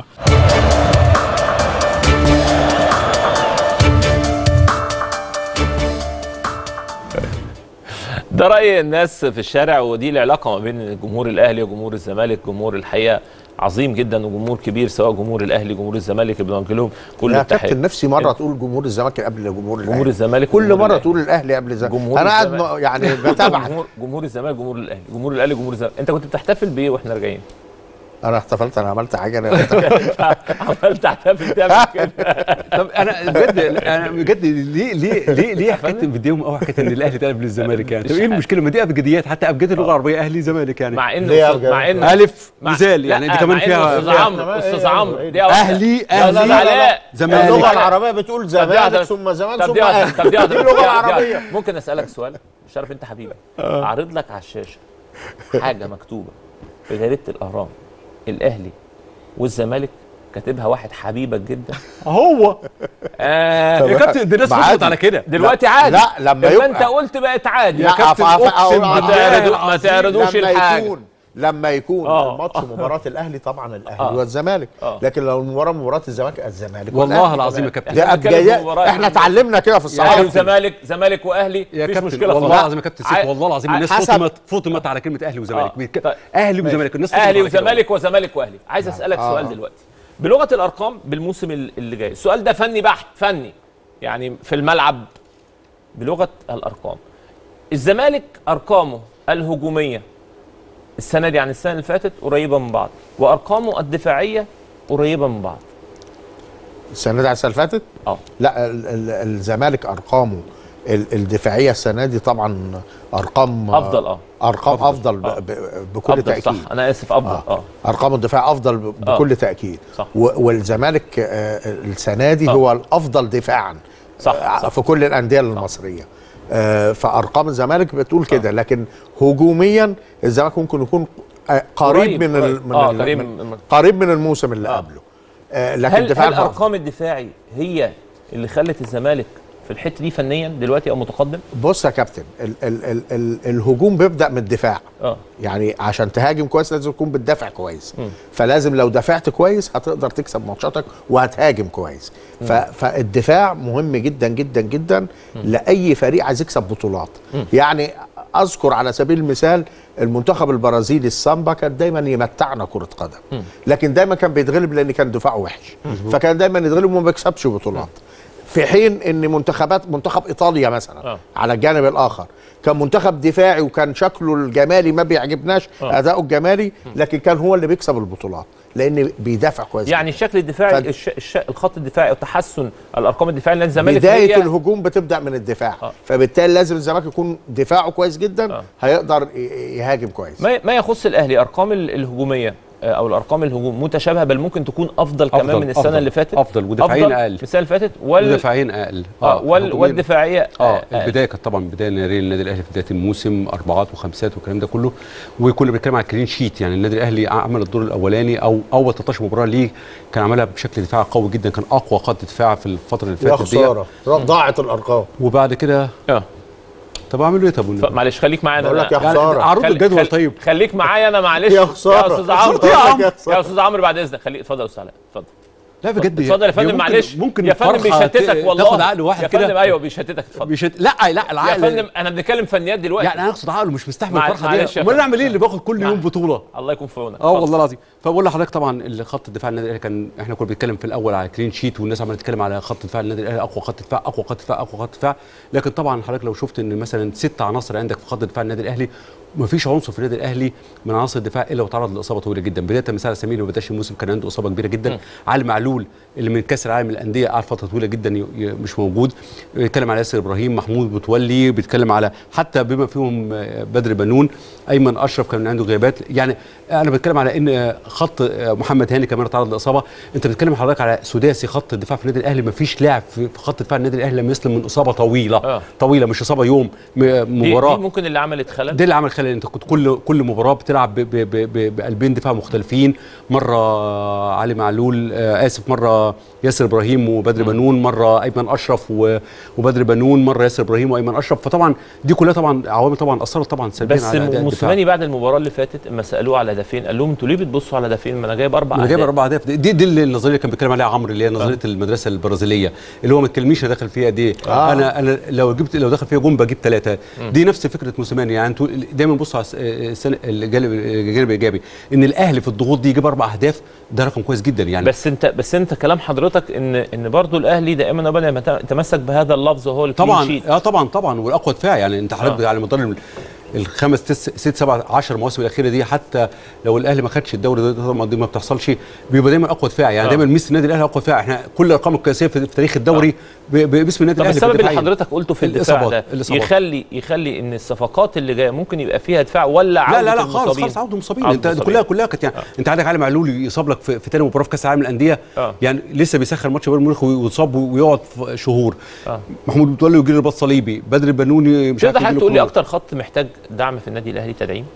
Speaker 1: ده راي الناس في الشارع ودي العلاقه ما بين جمهور الاهلي وجمهور الزمالك جمهور الحقيقه عظيم جدا وجمهور كبير سواء جمهور الاهلي جمهور الزمالك بنوجه لهم كل
Speaker 2: يا
Speaker 1: التحيه
Speaker 2: كابتن نفسي مره تقول جمهور الزمالك قبل جمهور الاهلي
Speaker 1: جمهور الزمالك
Speaker 2: كل
Speaker 1: وجمهور
Speaker 2: مره
Speaker 1: الأهلي.
Speaker 2: تقول الاهلي قبل الزمالك
Speaker 1: جمهور
Speaker 2: انا قاعد
Speaker 1: الزمالك.
Speaker 2: م- يعني بتابعك
Speaker 1: جمهور جمهور الزمالك جمهور الاهلي جمهور الاهلي جمهور الزمالك انت كنت بتحتفل بايه واحنا راجعين
Speaker 2: انا احتفلت انا عملت حاجه انا
Speaker 1: عملت تحتفل تعمل كده
Speaker 3: طب انا بجد انا بجد ليه ليه ليه ليه حكايه بديهم قوي حكايه ان الاهلي تقلب للزمالك يعني طب ايه المشكله ما دي ابجديات حتى ابجديه اللغه العربيه اهلي زمالك يعني
Speaker 1: مع انه أستاذ- مع انه
Speaker 3: الف
Speaker 1: مع-
Speaker 3: مثال يعني
Speaker 1: لا،
Speaker 3: دي كمان
Speaker 1: مع إنه
Speaker 3: فيها
Speaker 1: استاذ عمرو استاذ عمرو دي واحدة.
Speaker 2: اهلي
Speaker 1: يا أستاذ
Speaker 2: اهلي
Speaker 1: علاء
Speaker 3: زمالك.
Speaker 2: اللغه العربيه بتقول
Speaker 1: طب دي واحدة
Speaker 2: زمالك
Speaker 1: بس.
Speaker 2: ثم زمان
Speaker 1: طب
Speaker 2: ثم
Speaker 1: دي واحدة-
Speaker 2: اهلي
Speaker 1: طب دي واحدة-
Speaker 2: دي اللغه
Speaker 1: دي واحدة-
Speaker 2: العربيه
Speaker 1: ممكن اسالك سؤال مش عارف انت حبيبي عارض لك على الشاشه حاجه مكتوبه في جريده الاهرام الاهلي والزمالك كاتبها واحد حبيبك جدا
Speaker 2: هو
Speaker 1: آه
Speaker 2: طب
Speaker 1: يا كابتن دي الناس
Speaker 2: ما
Speaker 1: بتسكت
Speaker 2: عادي.
Speaker 1: على كده دلوقتي
Speaker 2: لا،
Speaker 1: عادي
Speaker 2: لا، لما
Speaker 1: لما
Speaker 2: يبقى-
Speaker 1: انت قلت بقت عادي
Speaker 2: لا،
Speaker 1: يا كابتن
Speaker 2: أف- أف-
Speaker 1: اقسم
Speaker 2: أقول
Speaker 1: ما
Speaker 2: على
Speaker 1: تعرضوا-
Speaker 2: الله
Speaker 1: ما تعرضوش
Speaker 2: لما
Speaker 1: الحاجه
Speaker 2: يكون لما يكون
Speaker 1: آه.
Speaker 2: الماتش مباراه الاهلي طبعا الاهلي
Speaker 1: آه.
Speaker 2: والزمالك
Speaker 1: آه.
Speaker 2: لكن لو المباراه مباراه الزمالك الزمالك
Speaker 3: والله
Speaker 2: والأهلي.
Speaker 3: العظيم يا كابتن.
Speaker 2: ده
Speaker 1: إحنا بنتكلم في
Speaker 2: أبجديات
Speaker 1: مباراة
Speaker 2: احنا
Speaker 1: الزمالك.
Speaker 2: اتعلمنا كده في
Speaker 1: اهلي
Speaker 2: الصحافه
Speaker 1: وزمالك زمالك واهلي
Speaker 3: يا
Speaker 1: مفيش
Speaker 3: كابتن
Speaker 1: مشكله
Speaker 3: والله
Speaker 1: خالص.
Speaker 3: العظيم يا كابتن سيف
Speaker 1: عاي-
Speaker 3: والله العظيم الناس
Speaker 1: حسب-
Speaker 3: فطمت فطمت على كلمه اهلي وزمالك
Speaker 1: آه.
Speaker 3: بيتك-
Speaker 1: طيب.
Speaker 3: اهلي
Speaker 1: ماشي.
Speaker 3: وزمالك الناس فطمت
Speaker 1: اهلي
Speaker 3: على كده.
Speaker 1: وزمالك وزمالك واهلي عايز اسالك
Speaker 2: آه.
Speaker 1: سؤال دلوقتي بلغه الارقام بالموسم اللي جاي السؤال ده فني بحت فني يعني في الملعب بلغه الارقام الزمالك ارقامه الهجوميه السنه دي عن السنه اللي فاتت قريبه من بعض وارقامه الدفاعيه قريبه من بعض
Speaker 2: السنه دي على السنه اللي فاتت
Speaker 1: اه
Speaker 2: لا ال- ال- الزمالك ارقامه ال- الدفاعيه السنه دي طبعا ارقام
Speaker 1: افضل اه
Speaker 2: ارقام افضل,
Speaker 1: أفضل.
Speaker 2: أفضل
Speaker 1: آه.
Speaker 2: ب- ب- بكل
Speaker 1: أفضل،
Speaker 2: تاكيد
Speaker 1: صح انا اسف افضل اه, آه.
Speaker 2: ارقام الدفاع افضل ب-
Speaker 1: آه.
Speaker 2: بكل تاكيد
Speaker 1: صح.
Speaker 2: و- والزمالك آه، السنه دي هو الافضل دفاعا
Speaker 1: صح,
Speaker 2: صح. في كل الانديه المصريه آه، فارقام الزمالك بتقول كده لكن هجوميا الزمالك ممكن يكون آه، قريب
Speaker 1: قريب،
Speaker 2: من ال-
Speaker 1: قريب.
Speaker 2: من
Speaker 1: آه،
Speaker 2: ال-
Speaker 1: قريب
Speaker 2: من-
Speaker 1: من-
Speaker 2: قريب من الموسم اللي قبله آه، لكن
Speaker 1: هل,
Speaker 2: دفاع
Speaker 1: هل ارقام الدفاعي هي اللي خلت الزمالك في الحته دي فنيا دلوقتي او متقدم؟
Speaker 2: بص يا كابتن ال ال ال ال الهجوم بيبدا من الدفاع
Speaker 1: اه
Speaker 2: يعني عشان تهاجم كويس لازم تكون بتدافع كويس
Speaker 1: مم.
Speaker 2: فلازم لو دافعت كويس هتقدر تكسب ماتشاتك وهتهاجم كويس ف فالدفاع مهم جدا جدا جدا لاي فريق عايز يكسب بطولات
Speaker 1: مم.
Speaker 2: يعني اذكر على سبيل المثال المنتخب البرازيلي السامبا كان دايما يمتعنا كره قدم
Speaker 1: مم.
Speaker 2: لكن دايما كان بيتغلب لان كان دفاعه وحش
Speaker 1: مظبوط.
Speaker 2: فكان دايما يتغلب وما بيكسبش بطولات في حين ان منتخبات منتخب ايطاليا مثلا
Speaker 1: آه.
Speaker 2: على الجانب الاخر كان منتخب دفاعي وكان شكله الجمالي ما بيعجبناش
Speaker 1: آه.
Speaker 2: اداؤه الجمالي لكن كان هو اللي بيكسب البطولات لان بيدافع كويس
Speaker 1: يعني الشكل الدفاعي
Speaker 2: ف-
Speaker 1: الش... الش... الخط الدفاعي او تحسن الارقام الدفاعيه لان الزمالك
Speaker 2: بدايه
Speaker 1: هي
Speaker 2: الهجوم بتبدا من الدفاع فبالتالي لازم الزمالك يكون دفاعه كويس جدا هيقدر ي- يهاجم كويس
Speaker 1: ما ما يخص الاهلي ارقام ال- الهجوميه آه، او الارقام الهجوم متشابهه بل ممكن تكون افضل, كمان
Speaker 3: أفضل،
Speaker 1: من السنه
Speaker 3: أفضل،
Speaker 1: اللي فاتت
Speaker 3: أفضل، ودفاعيين
Speaker 1: أفضل
Speaker 3: أقل.
Speaker 1: من السنه اللي فاتت وال
Speaker 3: ودفاعيين اقل
Speaker 1: آه وال...
Speaker 3: هجومياً-
Speaker 1: والدفاعيه
Speaker 3: اه
Speaker 1: أقل.
Speaker 3: البدايه كانت طبعا بدايه ناريه للنادي الاهلي في بدايه الموسم اربعات وخمسات والكلام ده كله وكنا بنتكلم على الكلين شيت يعني النادي الاهلي عمل الدور الاولاني او اول 13 مباراه ليه كان عملها بشكل دفاعي قوي جدا كان اقوى خط دفاع في الفتره اللي
Speaker 2: يا
Speaker 3: فاتت دي
Speaker 2: خساره ضاعت الارقام
Speaker 3: وبعد كده
Speaker 1: اه
Speaker 3: طب اعمل ايه طب والنبي؟
Speaker 1: معلش خليك معايا
Speaker 2: بقول لك يا
Speaker 1: أنا-
Speaker 2: خسارة.
Speaker 3: عرض
Speaker 1: خلي-
Speaker 3: الجدول
Speaker 1: خلي-
Speaker 3: طيب.
Speaker 1: خليك معايا انا معلش
Speaker 2: يا خسارة.
Speaker 1: يا استاذ عمرو
Speaker 2: شفت يا عم؟
Speaker 1: يا استاذ عمرو بعد اذنك خليك اتفضل يا استاذ علاء اتفضل
Speaker 3: لا بجد
Speaker 1: اتفضل يا
Speaker 3: هي
Speaker 1: فندم
Speaker 3: ممكن-
Speaker 1: معلش
Speaker 3: ممكن
Speaker 1: يا فندم
Speaker 3: الفرحة
Speaker 1: بيشتتك
Speaker 3: ت-
Speaker 1: والله
Speaker 3: تاخد عقل واحد
Speaker 1: يا
Speaker 3: كده.
Speaker 1: فندم ايوه بيشتتك اتفضل
Speaker 3: بيشت... لا لا
Speaker 1: يا
Speaker 3: العقل
Speaker 1: فندم انا بنتكلم فنيات دلوقتي
Speaker 3: يعني انا اقصد عقله مش مستحمل
Speaker 1: مع-
Speaker 3: الفرحه
Speaker 1: معلش
Speaker 3: دي
Speaker 1: يا
Speaker 3: امال
Speaker 1: فندم.
Speaker 3: اعمل ايه اللي باخد كل يوم بطوله
Speaker 1: الله يكون في عونك
Speaker 3: اه
Speaker 1: اتفضل.
Speaker 3: والله العظيم فبقول لحضرتك طبعا اللي خط الدفاع النادي الاهلي كان احنا كنا بنتكلم في الاول على كلين شيت والناس عماله تتكلم على خط دفاع النادي الاهلي اقوى خط دفاع اقوى خط دفاع اقوى خط دفاع لكن طبعا حضرتك لو شفت ان مثلا ست عناصر عندك في خط دفاع النادي الاهلي ما فيش عنصر في النادي الاهلي من عناصر الدفاع الا وتعرض لاصابه طويله جدا بدايه مثلا سمير اللي ما بداش الموسم كان عنده اصابه كبيره جدا علي معلول اللي من كاس العالم للانديه قعد فتره طويله جدا ي- ي- مش موجود بيتكلم على ياسر ابراهيم محمود متولي بيتكلم على حتى بما فيهم آه، بدر بنون ايمن اشرف كان عنده غيابات يعني انا بتكلم على ان آه، خط آه، محمد هاني كمان تعرض لاصابه انت بتتكلم حضرتك على سداسي خط الدفاع في النادي الاهلي ما فيش لاعب في في خط دفاع النادي الاهلي لم يسلم من اصابه طويله
Speaker 1: آه.
Speaker 3: طويله مش اصابه يوم م-
Speaker 1: دي,
Speaker 3: مباراه
Speaker 1: دي ممكن اللي عملت خلل
Speaker 3: ده اللي عمل خلل انت كنت كل كل مباراه بتلعب ب- ب- ب- ب- بقلبين دفاع مختلفين مره علي معلول آه اسف مره ياسر ابراهيم وبدر بنون مره ايمن اشرف و- وبدر بنون مره ياسر ابراهيم وايمن اشرف فطبعا دي كلها طبعا عوامل طبعا اثرت طبعا سلبيا
Speaker 1: بس
Speaker 3: على اداء الدفاع
Speaker 1: موسيماني بعد المباراه اللي فاتت اما سالوه على هدفين قال لهم انتوا ليه بتبصوا على هدفين ما انا جايب اربع
Speaker 3: انا جايب
Speaker 1: أهداف.
Speaker 3: اربع اهداف دي دي اللي النظريه اللي كان بيتكلم عليها عمرو اللي هي نظريه المدرسه البرازيليه اللي هو ما تكلمنيش داخل فيها دي
Speaker 2: آه.
Speaker 3: آه. انا انا لو جبت لو دخل فيها جون بجيب ثلاثه
Speaker 1: مم.
Speaker 3: دي نفس فكره موسيماني يعني انتوا دايما بصوا على الس- السنه الجانب الجانب الايجابي ان الاهلي في الضغوط دي يجيب اربع اهداف ده رقم كويس جدا يعني
Speaker 1: بس انت بس انت كلام حضرتك ان ان برضو الاهلي دائما ابدا يمت- يتمسك بهذا اللفظ وهو الكلين
Speaker 3: طبعا
Speaker 1: شيت.
Speaker 3: اه طبعا طبعا والاقوى دفاع يعني انت حضرتك
Speaker 1: آه.
Speaker 3: على مدار ال- الخمس تس ست سبع 10 مواسم الاخيره دي حتى لو الاهلي ما خدش الدوري ده طبعا دي ما بتحصلش بيبقى دايما اقوى دفاع يعني
Speaker 1: آه.
Speaker 3: دايما ميسي النادي الاهلي اقوى دفاع احنا كل الارقام القياسيه في في تاريخ الدوري ب- ب- باسم النادي
Speaker 1: طب
Speaker 3: الاهلي
Speaker 1: السبب اللي
Speaker 3: بالدفاعية.
Speaker 1: حضرتك قلته في الدفاع
Speaker 3: الإصابات-
Speaker 1: ده
Speaker 3: الإصابات.
Speaker 1: يخلي يخلي ان الصفقات اللي جايه ممكن يبقى فيها دفاع ولا
Speaker 3: لا
Speaker 1: عودة
Speaker 3: لا لا خالص
Speaker 1: المصابين؟
Speaker 3: خالص عوده المصابين
Speaker 1: عودة
Speaker 3: انت دي
Speaker 1: المصابين.
Speaker 3: كلها كلها كانت يعني انت عندك علي معلول يصاب لك في, في تاني مباراه في كاس العالم للانديه
Speaker 1: آه.
Speaker 3: يعني لسه بيسخن ماتش بايرن ميونخ ويتصاب ويقعد في شهور
Speaker 1: آه.
Speaker 3: محمود متولي يجي له رباط صليبي بدر البنوني مش عارف
Speaker 1: تقدر
Speaker 3: يجي
Speaker 1: حضرتك
Speaker 3: له
Speaker 1: تقول لي
Speaker 3: كورونا.
Speaker 1: اكتر خط محتاج دعم في النادي الاهلي تدعيم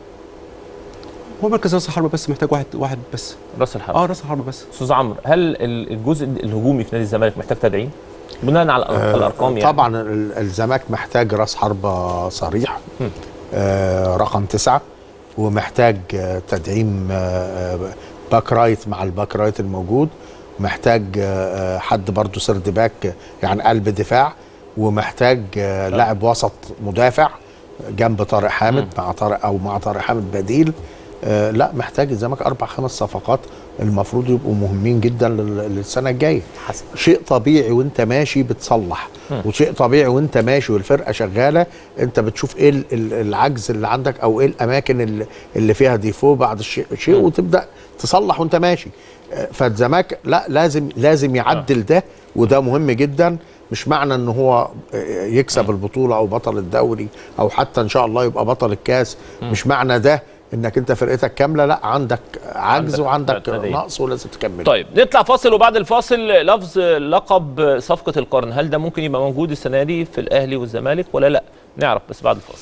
Speaker 3: هو مركز راس الحربه بس محتاج واحد واحد بس
Speaker 1: راس الحربة
Speaker 3: اه راس الحربه بس
Speaker 1: استاذ عمرو هل ال- الجزء الهجومي في نادي الزمالك محتاج تدعيم بناء على
Speaker 2: آه،
Speaker 1: الارقام يعني
Speaker 2: طبعا ال- الزمالك محتاج راس حربة صريح آه رقم تسعة ومحتاج آه تدعيم آه آه، باك رايت مع الباك رايت الموجود محتاج آه آه، حد برضه سرد باك يعني قلب دفاع ومحتاج آه لاعب وسط مدافع جنب طارق حامد مع طارق او مع طارق حامد بديل آه لا محتاج الزمالك اربع خمس صفقات المفروض يبقوا مهمين جدا لل- للسنه الجايه شيء طبيعي وانت ماشي بتصلح
Speaker 1: مم.
Speaker 2: وشيء طبيعي وانت ماشي والفرقه شغاله انت بتشوف ايه ال- ال- العجز اللي عندك او ايه الاماكن اللي, اللي فيها ديفو بعد الشيء شيء وتبدا تصلح وانت ماشي آه، فالزمالك لا لازم لازم يعدل ده وده مهم جدا مش معنى ان هو يكسب البطوله او بطل الدوري او حتى ان شاء الله يبقى بطل الكاس
Speaker 1: مم.
Speaker 2: مش معنى ده انك انت فرقتك كامله لا عندك عجز
Speaker 1: عندك
Speaker 2: وعندك
Speaker 1: اعتمادية.
Speaker 2: نقص ولازم تكمل
Speaker 1: طيب نطلع فاصل وبعد الفاصل لفظ لقب صفقه القرن هل ده ممكن يبقى موجود السنه دي في الاهلي والزمالك ولا لا نعرف بس بعد الفاصل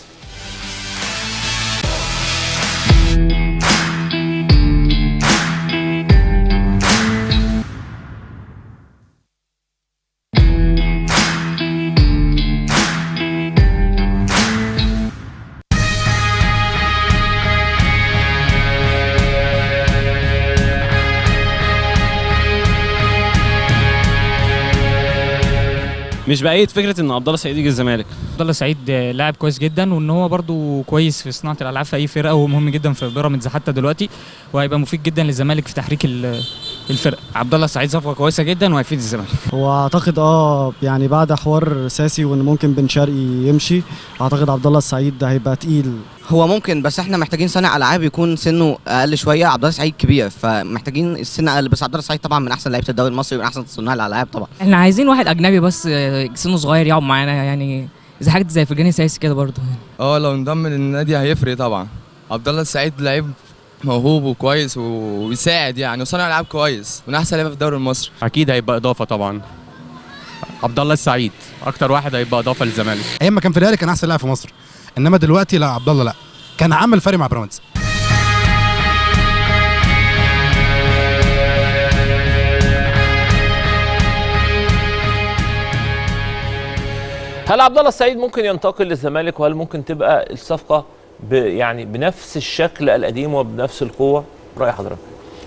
Speaker 10: مش بأيد فكره ان عبد الله سعيد يجي الزمالك
Speaker 11: عبد الله سعيد آه، لاعب كويس جدا وان هو برضو كويس في صناعه الالعاب في اي فرقه وهو مهم جدا في بيراميدز حتى دلوقتي وهيبقى مفيد جدا للزمالك في تحريك ال- الفرقه
Speaker 10: عبد الله سعيد صفقه كويسه جدا وهيفيد الزمالك
Speaker 12: هو اعتقد اه يعني بعد حوار ساسي وان ممكن بن شرقي يمشي اعتقد عبد الله السعيد ده هيبقى تقيل
Speaker 13: هو ممكن بس احنا محتاجين صانع العاب يكون سنه اقل شويه عبد الله سعيد كبير فمحتاجين السن اقل بس عبد الله سعيد طبعا من احسن لعيبه الدوري المصري ومن احسن صناع الالعاب طبعا
Speaker 14: احنا عايزين واحد اجنبي بس آه، سنه صغير يقعد معانا يعني زي حاجه زي فرجاني ساسي كده برضه
Speaker 16: اه لو انضم للنادي هيفرق طبعا عبد الله السعيد لعيب موهوب وكويس ويساعد يعني وصانع العاب كويس من احسن لعيبه في الدوري المصري
Speaker 20: اكيد هيبقى اضافه طبعا عبد الله السعيد اكتر واحد هيبقى اضافه للزمالك
Speaker 17: ايام ما كان في الاهلي كان احسن لاعب في مصر انما دلوقتي لا عبد الله لا كان عمل فرق مع بيراميدز
Speaker 1: هل عبد الله السعيد ممكن ينتقل للزمالك وهل ممكن تبقى الصفقه ب يعني بنفس الشكل القديم وبنفس القوه راي حضرتك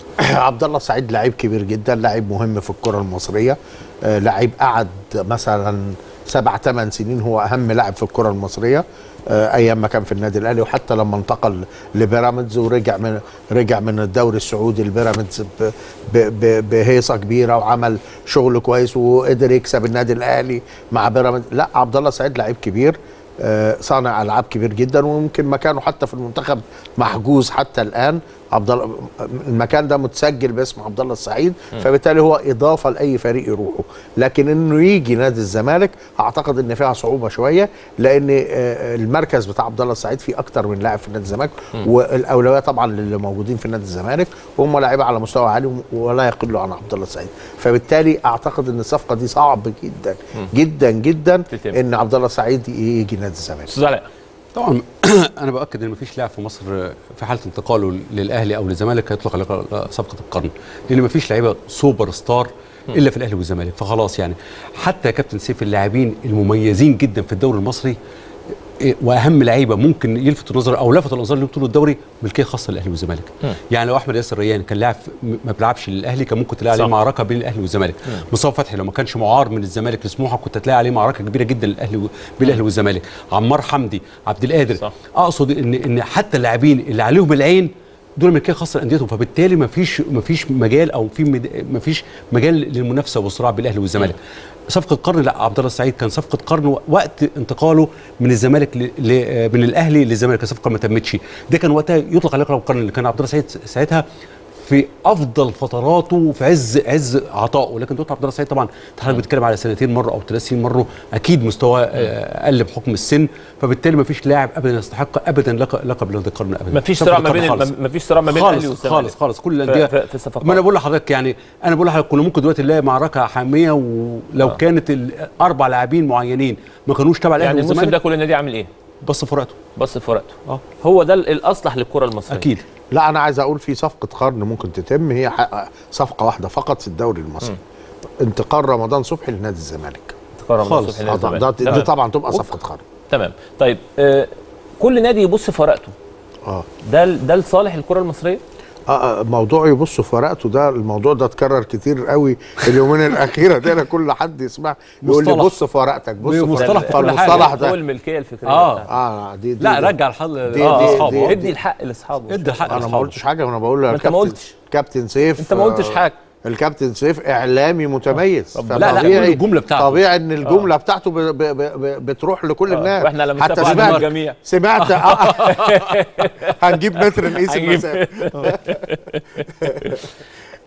Speaker 2: عبد الله سعيد لعيب كبير جدا لعيب مهم في الكره المصريه آه، لعيب قعد مثلا سبع ثمان سنين هو اهم لاعب في الكره المصريه آه، ايام ما كان في النادي الاهلي وحتى لما انتقل لبيراميدز ورجع من رجع من الدوري السعودي لبيراميدز ب- ب- ب- بهيصه كبيره وعمل شغل كويس وقدر يكسب النادي الاهلي مع بيراميدز لا عبد الله سعيد لعيب كبير آه، صانع العاب كبير جدا ويمكن مكانه حتى في المنتخب محجوز حتى الان عبد الله المكان ده متسجل باسم عبد الله السعيد
Speaker 1: مم.
Speaker 2: فبالتالي هو اضافه لاي فريق يروحه لكن انه يجي نادي الزمالك اعتقد ان فيها صعوبه شويه لان آه، المركز بتاع عبد الله السعيد فيه اكتر من لاعب في نادي الزمالك
Speaker 1: مم.
Speaker 2: والاولويه طبعا للي موجودين في نادي الزمالك وهم لاعيبه على مستوى عالي ولا يقلوا عن عبد الله السعيد فبالتالي اعتقد ان الصفقه دي صعب جدا
Speaker 1: مم.
Speaker 2: جدا جدا
Speaker 1: تتم.
Speaker 2: ان عبد الله السعيد يجي نادي الزمالك
Speaker 1: استاذ علاء
Speaker 3: طبعا انا باكد ان مفيش لاعب في مصر في حاله انتقاله للاهلي او للزمالك هيطلق عليه صفقه القرن لان مفيش لعيبه سوبر ستار الا في الاهلي والزمالك فخلاص يعني حتى يا كابتن سيف اللاعبين المميزين جدا في الدوري المصري إيه، واهم لعيبه ممكن يلفت النظر او لفت الانظار لهم طول الدوري ملكيه خاصه للاهلي والزمالك
Speaker 1: مم.
Speaker 3: يعني لو احمد ياسر ريان كان لاعب م- ما بيلعبش للاهلي كان ممكن تلاقي عليه
Speaker 1: صح.
Speaker 3: معركه بين الاهلي والزمالك
Speaker 1: مم.
Speaker 3: مصطفى فتحي لو ما كانش معار من الزمالك لسموحه كنت هتلاقي عليه معركه كبيره جدا للاهلي و- بين الاهلي والزمالك عمار حمدي عبد القادر
Speaker 1: صح.
Speaker 3: اقصد ان ان حتى اللاعبين اللي عليهم العين دول ملكيه خاصه لانديتهم فبالتالي ما فيش ما فيش مجال او في مد- ما فيش مجال للمنافسه والصراع بين الاهلي والزمالك صفقه قرن لا عبد الله السعيد كان صفقه قرن وقت انتقاله من الزمالك ل... ل... من الاهلي للزمالك الصفقه ما تمتش ده كان وقتها يطلق عليه لقب القرن اللي كان عبد الله السعيد ساعتها في افضل فتراته وفي عز عز عطائه لكن دلوقتي عبد الله السعيد طبعا انت حضرتك بتتكلم على سنتين مره او ثلاث سنين مره اكيد مستواه آه، قل بحكم السن فبالتالي ما فيش لاعب ابدا يستحق ابدا لقب لقب نادي القرن ابدا
Speaker 1: مفيش
Speaker 3: صفقة
Speaker 1: صراع ما
Speaker 3: القرن
Speaker 1: بين
Speaker 3: خالص.
Speaker 1: ما فيش صراع ما بين
Speaker 3: خالص
Speaker 1: الاهلي والزمالك
Speaker 3: خالص خالص كل
Speaker 1: في-
Speaker 3: الانديه
Speaker 1: في- في الصفقات.
Speaker 3: ما انا بقول لحضرتك يعني انا بقول لحضرتك كنا ممكن دلوقتي نلاقي معركه حاميه ولو
Speaker 1: آه.
Speaker 3: آه. كانت الاربع لاعبين معينين ما كانوش تبع الاهلي
Speaker 1: يعني الموسم
Speaker 3: والزمالك
Speaker 1: ده كل النادي عامل ايه؟
Speaker 3: بص في ورقته
Speaker 1: بص في ورقته
Speaker 3: اه
Speaker 1: هو ده ال- الاصلح للكره المصريه
Speaker 3: اكيد
Speaker 2: لا انا عايز اقول في صفقه قرن ممكن تتم هي ح- صفقه واحده فقط في الدوري المصري انتقال رمضان صبحي لنادي الزمالك
Speaker 1: انتقال رمضان
Speaker 2: خالص.
Speaker 1: صبحي
Speaker 2: آه،
Speaker 1: لنادي
Speaker 2: ده,
Speaker 1: الزمالك.
Speaker 2: ده,
Speaker 1: تمام.
Speaker 2: ده طبعا تبقى
Speaker 1: أوك.
Speaker 2: صفقه قرن
Speaker 1: تمام طيب آه كل نادي يبص في ورقته
Speaker 2: اه
Speaker 1: ده ل- ده لصالح الكره المصريه
Speaker 2: اه آه، موضوع يبص في ورقته ده الموضوع ده اتكرر كتير قوي اليومين الاخيره دي انا كل حد يسمع يقول لي
Speaker 3: مصطلح.
Speaker 2: بص في ورقتك بص في
Speaker 3: مصطلح
Speaker 2: ورقتك.
Speaker 3: في كل حاجة.
Speaker 2: فالمصطلح
Speaker 1: هو
Speaker 2: ده
Speaker 1: الملكيه الفكريه
Speaker 3: اه
Speaker 1: بتاعته.
Speaker 2: اه دي, دي
Speaker 3: لا
Speaker 2: دي-
Speaker 3: رجع الحظ
Speaker 2: دي- دي-
Speaker 3: لاصحابه
Speaker 2: دي-
Speaker 1: ادي الحق لاصحابه
Speaker 3: ادي الحق
Speaker 2: انا ما
Speaker 3: لاصحابه
Speaker 2: قلتش حاجه وانا بقول
Speaker 1: ما انت ما قلتش.
Speaker 2: كابتن سيف
Speaker 1: انت ما قلتش
Speaker 2: آه،
Speaker 1: حاجه
Speaker 2: الكابتن سيف اعلامي متميز
Speaker 3: لا، لا،
Speaker 2: فطبيعي-
Speaker 3: قول الجملة بتاعته.
Speaker 2: طبيعي ان الجمله بتاعته ب ب ب ب بتروح لكل
Speaker 1: آه،
Speaker 2: الناس
Speaker 1: واحنا لما
Speaker 2: حتى
Speaker 1: نتابع
Speaker 2: سمعت
Speaker 1: الجميع.
Speaker 2: سمعت آه، هنجيب متر نقيس
Speaker 1: هنجيب.
Speaker 2: المسافه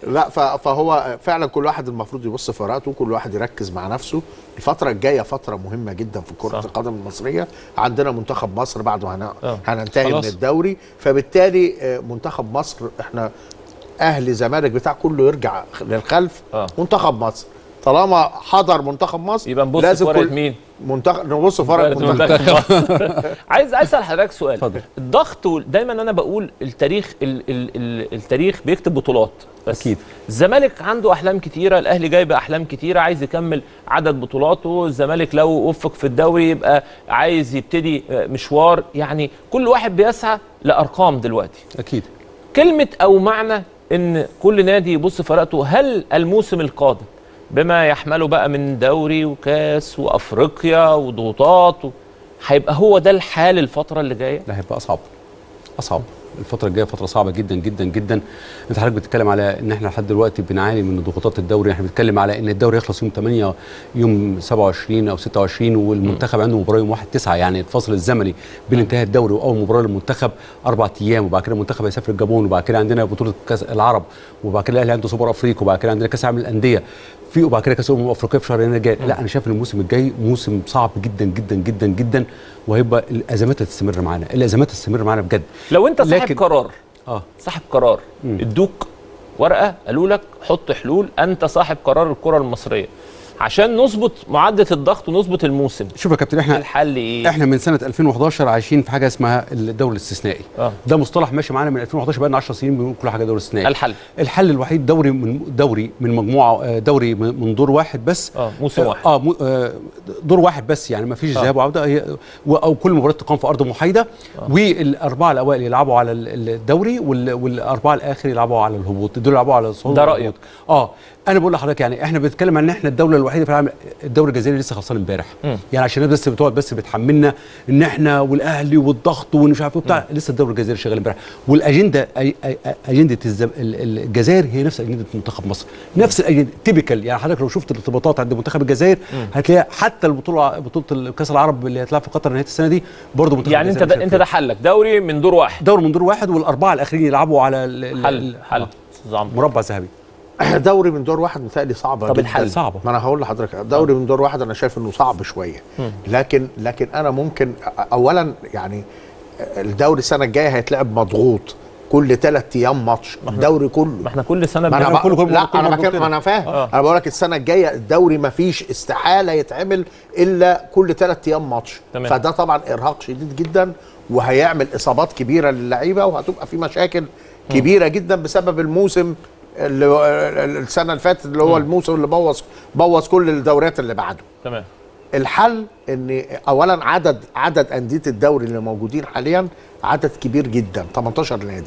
Speaker 2: لا ف- فهو فعلا كل واحد المفروض يبص في ورقته كل واحد يركز مع نفسه الفترة الجاية فترة مهمة جدا في كرة
Speaker 1: صح.
Speaker 2: القدم المصرية عندنا منتخب مصر بعد ما هن-
Speaker 1: آه.
Speaker 2: هننتهي من
Speaker 1: خلاص.
Speaker 2: الدوري فبالتالي آه، منتخب مصر احنا اهلي زمالك بتاع كله يرجع للخلف
Speaker 1: آه.
Speaker 2: منتخب مصر طالما حضر منتخب مصر
Speaker 1: يبقى نبص في ورقة مين؟
Speaker 2: منتخب نبص في ورقة
Speaker 1: منتخب
Speaker 2: منتخب
Speaker 1: مصر. عايز عايز اسال حضرتك سؤال الضغط وال- دايما انا بقول التاريخ ال ال ال التاريخ بيكتب بطولات بس
Speaker 3: أكيد.
Speaker 1: الزمالك عنده احلام كتيره الاهلي جاي باحلام كتيره عايز يكمل عدد بطولاته الزمالك لو وفق في الدوري يبقى عايز يبتدي آه، مشوار يعني كل واحد بيسعى لارقام دلوقتي
Speaker 3: اكيد
Speaker 1: كلمه او معنى ان كل نادي يبص في ورقته هل الموسم القادم بما يحمله بقى من دوري وكاس وافريقيا وضغوطات و... هيبقى هو ده الحال الفتره اللي جايه
Speaker 3: لا هيبقى اصعب اصعب الفتره الجايه فتره صعبه جدا جدا جدا انت حضرتك بتتكلم على ان احنا لحد دلوقتي بنعاني من ضغوطات الدوري احنا بنتكلم على ان الدوري يخلص يوم 8 يوم 27 او 26 والمنتخب عنده مباراه يوم 1 9 يعني الفصل الزمني بين انتهاء الدوري واول مباراه للمنتخب اربع ايام وبعد كده المنتخب هيسافر الجابون وبعد كده عندنا بطوله كاس العرب وبعد كده الاهلي عنده سوبر افريقيا وبعد كده عندنا كاس العالم للانديه في وبعد كده كاس الامم الافريقيه في شهر يناير الجاي لا انا شايف ان الموسم الجاي موسم صعب جدا جدا جدا جدا وهيبقى الازمات هتستمر معانا الازمات هتستمر معانا بجد
Speaker 1: لو انت صاحب
Speaker 3: لكن-
Speaker 1: قرار
Speaker 3: اه
Speaker 1: صاحب قرار ادوك ورقه قالوا لك حط حلول انت صاحب قرار الكره المصريه عشان نظبط معدل الضغط ونظبط الموسم
Speaker 3: شوف يا كابتن احنا
Speaker 1: الحل ايه
Speaker 3: احنا من سنه 2011 عايشين في حاجه اسمها الدوري الاستثنائي
Speaker 1: آه.
Speaker 3: ده مصطلح ماشي معانا من 2011 بقى لنا 10 سنين بنقول كل حاجه دوري استثنائي
Speaker 1: الحل
Speaker 3: الحل الوحيد دوري من دوري من مجموعه آه، دوري من من دور واحد بس
Speaker 1: اه موسم واحد
Speaker 3: اه مو- آه، دور واحد بس يعني ما فيش
Speaker 1: آه.
Speaker 3: ذهاب وعوده هي و- او كل مباراه تقام في ارض محايده والاربعه الاوائل يلعبوا على ال- الدوري وال- والاربعه الاخر يلعبوا على الهبوط دول يلعبوا على الصعود
Speaker 1: ده
Speaker 3: والهبوط.
Speaker 1: رأيك؟
Speaker 3: اه انا بقول لحضرتك يعني احنا بنتكلم عن ان احنا الدوله الوحيده في العالم الدوري الجزائري لسه خلصان امبارح
Speaker 1: مم.
Speaker 3: يعني عشان الناس بس بتقعد بس بتحملنا ان احنا والاهلي والضغط ومش عارف ايه بتاع لسه الدوري الجزائري شغال امبارح والاجنده أي- أي- اجنده الزم- ال- ال- الجزائر هي نفس اجنده منتخب مصر نفس الاجنده تيبيكال يعني حضرتك لو شفت الارتباطات عند منتخب الجزائر
Speaker 1: مم.
Speaker 3: هتلاقي حتى البطوله بطوله كاس العرب اللي هتلعب في قطر نهايه السنه دي برضه منتخب
Speaker 1: يعني انت
Speaker 3: الجزائر
Speaker 1: ده
Speaker 3: مشارك
Speaker 1: انت ده حلك دوري من دور واحد
Speaker 3: دوري من دور واحد والاربعه الاخرين يلعبوا على ال- ال-
Speaker 1: حل
Speaker 3: ال-
Speaker 1: حل
Speaker 3: آه.
Speaker 1: أستاذ عمرو.
Speaker 3: مربع ذهبي
Speaker 2: دوري من دور واحد متهيألي صعبة
Speaker 1: طب
Speaker 2: جدا
Speaker 1: الحل؟
Speaker 3: صعبة.
Speaker 2: ما انا هقول لحضرتك دوري من دور واحد انا شايف انه صعب شوية
Speaker 1: مم.
Speaker 2: لكن لكن انا ممكن اولا يعني الدوري السنة الجاية هيتلعب مضغوط كل ثلاث ايام ماتش الدوري كله
Speaker 1: ما احنا كل سنه
Speaker 2: ما انا
Speaker 1: بنعمل
Speaker 2: بق...
Speaker 1: كل كل
Speaker 2: لا
Speaker 1: كل
Speaker 2: انا
Speaker 1: مضغوط
Speaker 2: بكلم
Speaker 1: كده.
Speaker 2: ما انا فاهم
Speaker 1: آه.
Speaker 2: انا بقول لك السنه الجايه الدوري ما فيش استحاله يتعمل الا كل ثلاث ايام ماتش
Speaker 1: تمام.
Speaker 2: فده طبعا ارهاق شديد جدا وهيعمل اصابات كبيره للعيبه وهتبقى في مشاكل كبيره جدا بسبب الموسم اللي السنه اللي فاتت اللي هو الموسم اللي بوظ بوظ كل الدوريات اللي بعده
Speaker 1: تمام
Speaker 2: الحل ان اولا عدد عدد انديه الدوري اللي موجودين حاليا عدد كبير جدا 18 نادي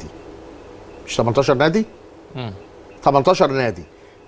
Speaker 2: مش 18 نادي
Speaker 1: مم.
Speaker 2: 18 نادي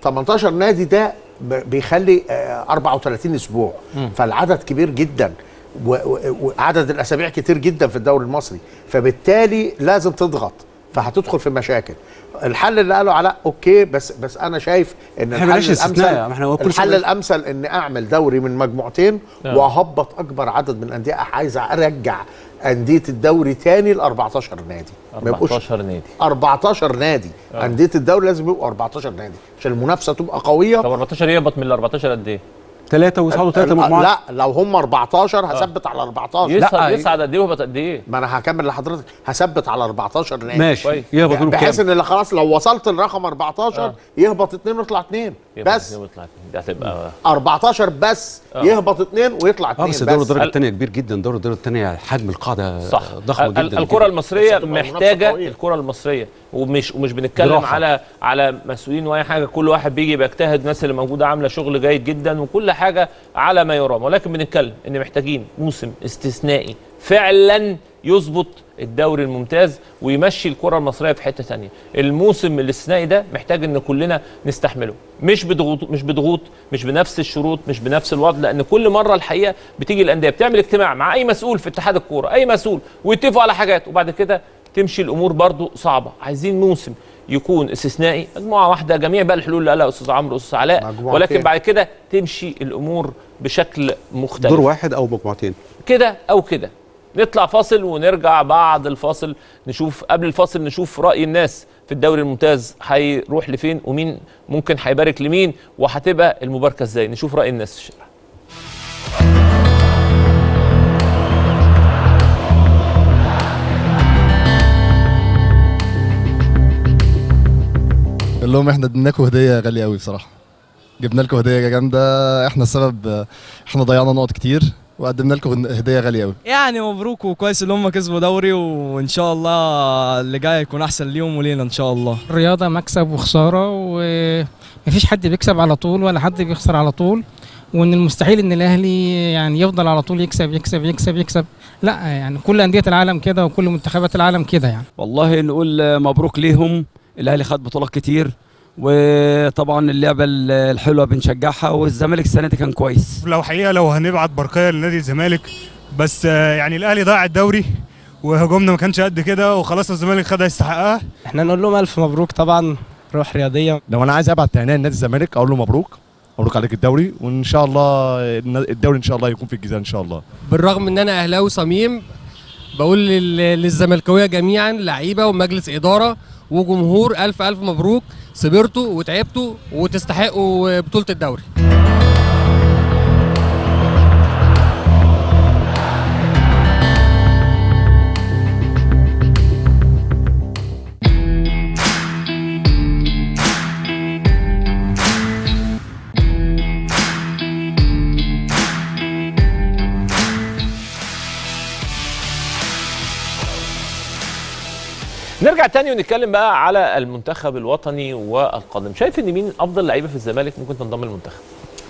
Speaker 2: 18 نادي ده ب- بيخلي آه، 34 اسبوع
Speaker 1: مم.
Speaker 2: فالعدد كبير جدا و- و- وعدد الاسابيع كتير جدا في الدوري المصري فبالتالي لازم تضغط فهتدخل في مشاكل الحل اللي قاله علاء اوكي بس بس انا شايف ان
Speaker 3: إحنا
Speaker 2: الحل
Speaker 3: بلاش استثناء،
Speaker 2: الامثل
Speaker 3: ما إحنا هو كل
Speaker 2: الحل
Speaker 3: شوية-
Speaker 2: الامثل ان اعمل دوري من مجموعتين
Speaker 1: آه.
Speaker 2: واهبط اكبر عدد من الانديه عايز ارجع انديه الدوري تاني ل 14 نادي ما يبقوش
Speaker 1: 14 نادي
Speaker 2: 14 نادي
Speaker 1: آه.
Speaker 2: انديه الدوري لازم يبقوا 14 نادي عشان المنافسه تبقى قويه
Speaker 1: طب 14 يهبط من ال 14 قد ايه؟
Speaker 3: ثلاثه ويصعدوا ثلاثه
Speaker 2: لا
Speaker 3: مجموعات
Speaker 2: لو هم 14 هثبت على 14
Speaker 1: يصعد يصعد قد ايه ويهبط قد ايه؟
Speaker 2: ما انا هكمل لحضرتك هثبت على 14 نادي
Speaker 3: ماشي.
Speaker 1: كويس.
Speaker 3: يهبط منهم
Speaker 2: بحيث
Speaker 3: كام؟
Speaker 2: ان اللي خلاص لو وصلت لرقم 14
Speaker 1: آه.
Speaker 2: يهبط اثنين ويطلع اثنين
Speaker 1: يهبط
Speaker 2: بس
Speaker 1: اتنين ويطلع اتنين. دي هتبقى
Speaker 2: 14 بس
Speaker 1: آه.
Speaker 2: يهبط اثنين ويطلع
Speaker 3: اه
Speaker 2: اثنين
Speaker 3: بس دوري الدرجه
Speaker 1: ال-
Speaker 3: الثانيه كبير جدا دوري الدرجه الثانيه حجم القاعده
Speaker 1: صح
Speaker 3: ضخمه
Speaker 1: ال-
Speaker 3: جدا
Speaker 1: الكره
Speaker 3: جداً.
Speaker 1: المصريه
Speaker 2: بس هتبقى
Speaker 1: محتاجه
Speaker 2: منافسة قوية.
Speaker 1: الكره المصريه ومش ومش بنتكلم
Speaker 3: جراحة.
Speaker 1: على على مسؤولين واي حاجه كل واحد بيجي بيجتهد الناس اللي موجوده عامله شغل جيد جدا وكل حاجه على ما يرام ولكن بنتكلم ان محتاجين موسم استثنائي فعلا يظبط الدوري الممتاز ويمشي الكره المصريه في حته ثانيه الموسم الاستثنائي ده محتاج ان كلنا نستحمله مش بضغوط مش بضغوط مش بنفس الشروط مش بنفس الوضع لان كل مره الحقيقه بتيجي الانديه بتعمل اجتماع مع اي مسؤول في اتحاد الكوره اي مسؤول ويتفقوا على حاجات وبعد كده تمشي الامور برضو صعبه عايزين موسم يكون استثنائي مجموعه واحده جميع بقى الحلول اللي قالها استاذ عمرو واستاذ علاء
Speaker 2: مجموعتين.
Speaker 1: ولكن بعد كده تمشي الامور بشكل مختلف
Speaker 3: دور واحد او مجموعتين
Speaker 1: كده او كده نطلع فاصل ونرجع بعد الفاصل نشوف قبل الفاصل نشوف راي الناس في الدوري الممتاز هيروح لفين ومين ممكن هيبارك لمين وهتبقى المباركه ازاي نشوف راي الناس في الشارع
Speaker 4: قال لهم احنا ادينا لكم هديه غاليه قوي بصراحه جبنا لكم هديه جامده احنا السبب احنا ضيعنا نقط كتير وقدمنا لكم هديه غاليه قوي
Speaker 19: يعني مبروك وكويس ان هم كسبوا دوري وان شاء الله اللي جاي يكون احسن ليهم ولينا ان شاء الله
Speaker 23: الرياضة مكسب وخسارة ومفيش حد بيكسب على طول ولا حد بيخسر على طول وان المستحيل ان الاهلي يعني يفضل على طول يكسب يكسب يكسب يكسب لا يعني كل انديه العالم كده وكل منتخبات العالم كده يعني
Speaker 6: والله نقول مبروك ليهم الاهلي خد بطولات كتير وطبعا اللعبه الحلوه بنشجعها والزمالك السنه دي كان كويس
Speaker 22: لو حقيقه لو هنبعت برقيه لنادي الزمالك بس آه، يعني الاهلي ضيع الدوري وهجومنا ما كانش قد كده وخلاص الزمالك خدها يستحقها
Speaker 23: احنا نقول لهم الف مبروك طبعا روح رياضيه
Speaker 15: لو انا عايز ابعت تهنئه لنادي الزمالك اقول له مبروك مبروك عليك الدوري وان شاء الله الدوري ان شاء الله يكون في الجزائر ان شاء الله
Speaker 23: بالرغم ان انا اهلاوي صميم بقول لل- للزملكاويه جميعا لعيبه ومجلس اداره وجمهور الف الف مبروك صبرتوا وتعبتوا وتستحقوا بطوله الدوري
Speaker 1: نرجع تاني ونتكلم بقى على المنتخب الوطني والقادم شايف ان مين افضل لعيبه في الزمالك ممكن تنضم للمنتخب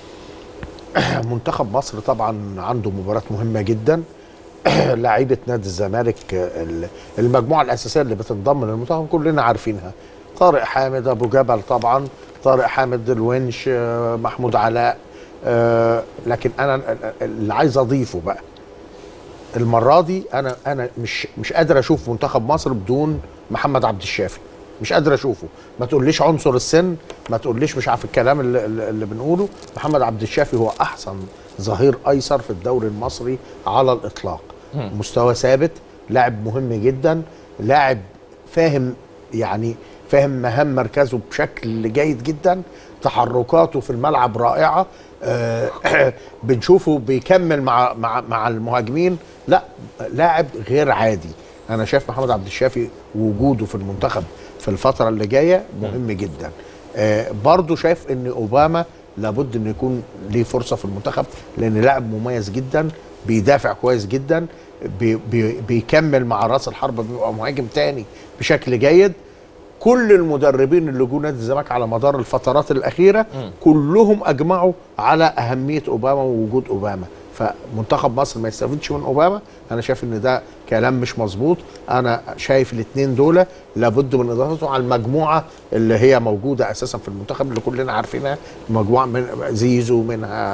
Speaker 2: منتخب مصر طبعا عنده مباراه مهمه جدا لعيبه نادي الزمالك ال- المجموعه الاساسيه اللي بتنضم للمنتخب كلنا عارفينها طارق حامد ابو جبل طبعا طارق حامد الونش آه، محمود علاء آه، لكن انا اللي عايز اضيفه بقى المره دي انا انا مش مش قادر اشوف منتخب مصر بدون محمد عبد الشافي مش قادر اشوفه ما تقوليش عنصر السن ما تقوليش مش عارف الكلام اللي, اللي بنقوله محمد عبد الشافي هو احسن ظهير ايسر في الدوري المصري على الاطلاق
Speaker 1: مم.
Speaker 2: مستوى ثابت لاعب مهم جدا لاعب فاهم يعني فاهم مهام مركزه بشكل جيد جدا تحركاته في الملعب رائعه آه، بنشوفه بيكمل مع مع مع المهاجمين لا لاعب غير عادي انا شايف محمد عبد الشافي وجوده في المنتخب في الفتره اللي جايه مهم جدا آه، برضو شايف ان اوباما لابد انه يكون ليه فرصه في المنتخب لان لاعب مميز جدا بيدافع كويس جدا بي بي بيكمل مع راس الحربه بيبقى مهاجم تاني بشكل جيد كل المدربين اللي جو نادي الزمالك على مدار الفترات الاخيره كلهم اجمعوا على اهميه اوباما ووجود اوباما فمنتخب مصر ما يستفيدش من اوباما انا شايف ان ده كلام مش مظبوط انا شايف الاثنين دول لابد من اضافته على المجموعه اللي هي موجوده اساسا في المنتخب اللي كلنا عارفينها مجموعه من زيزو منها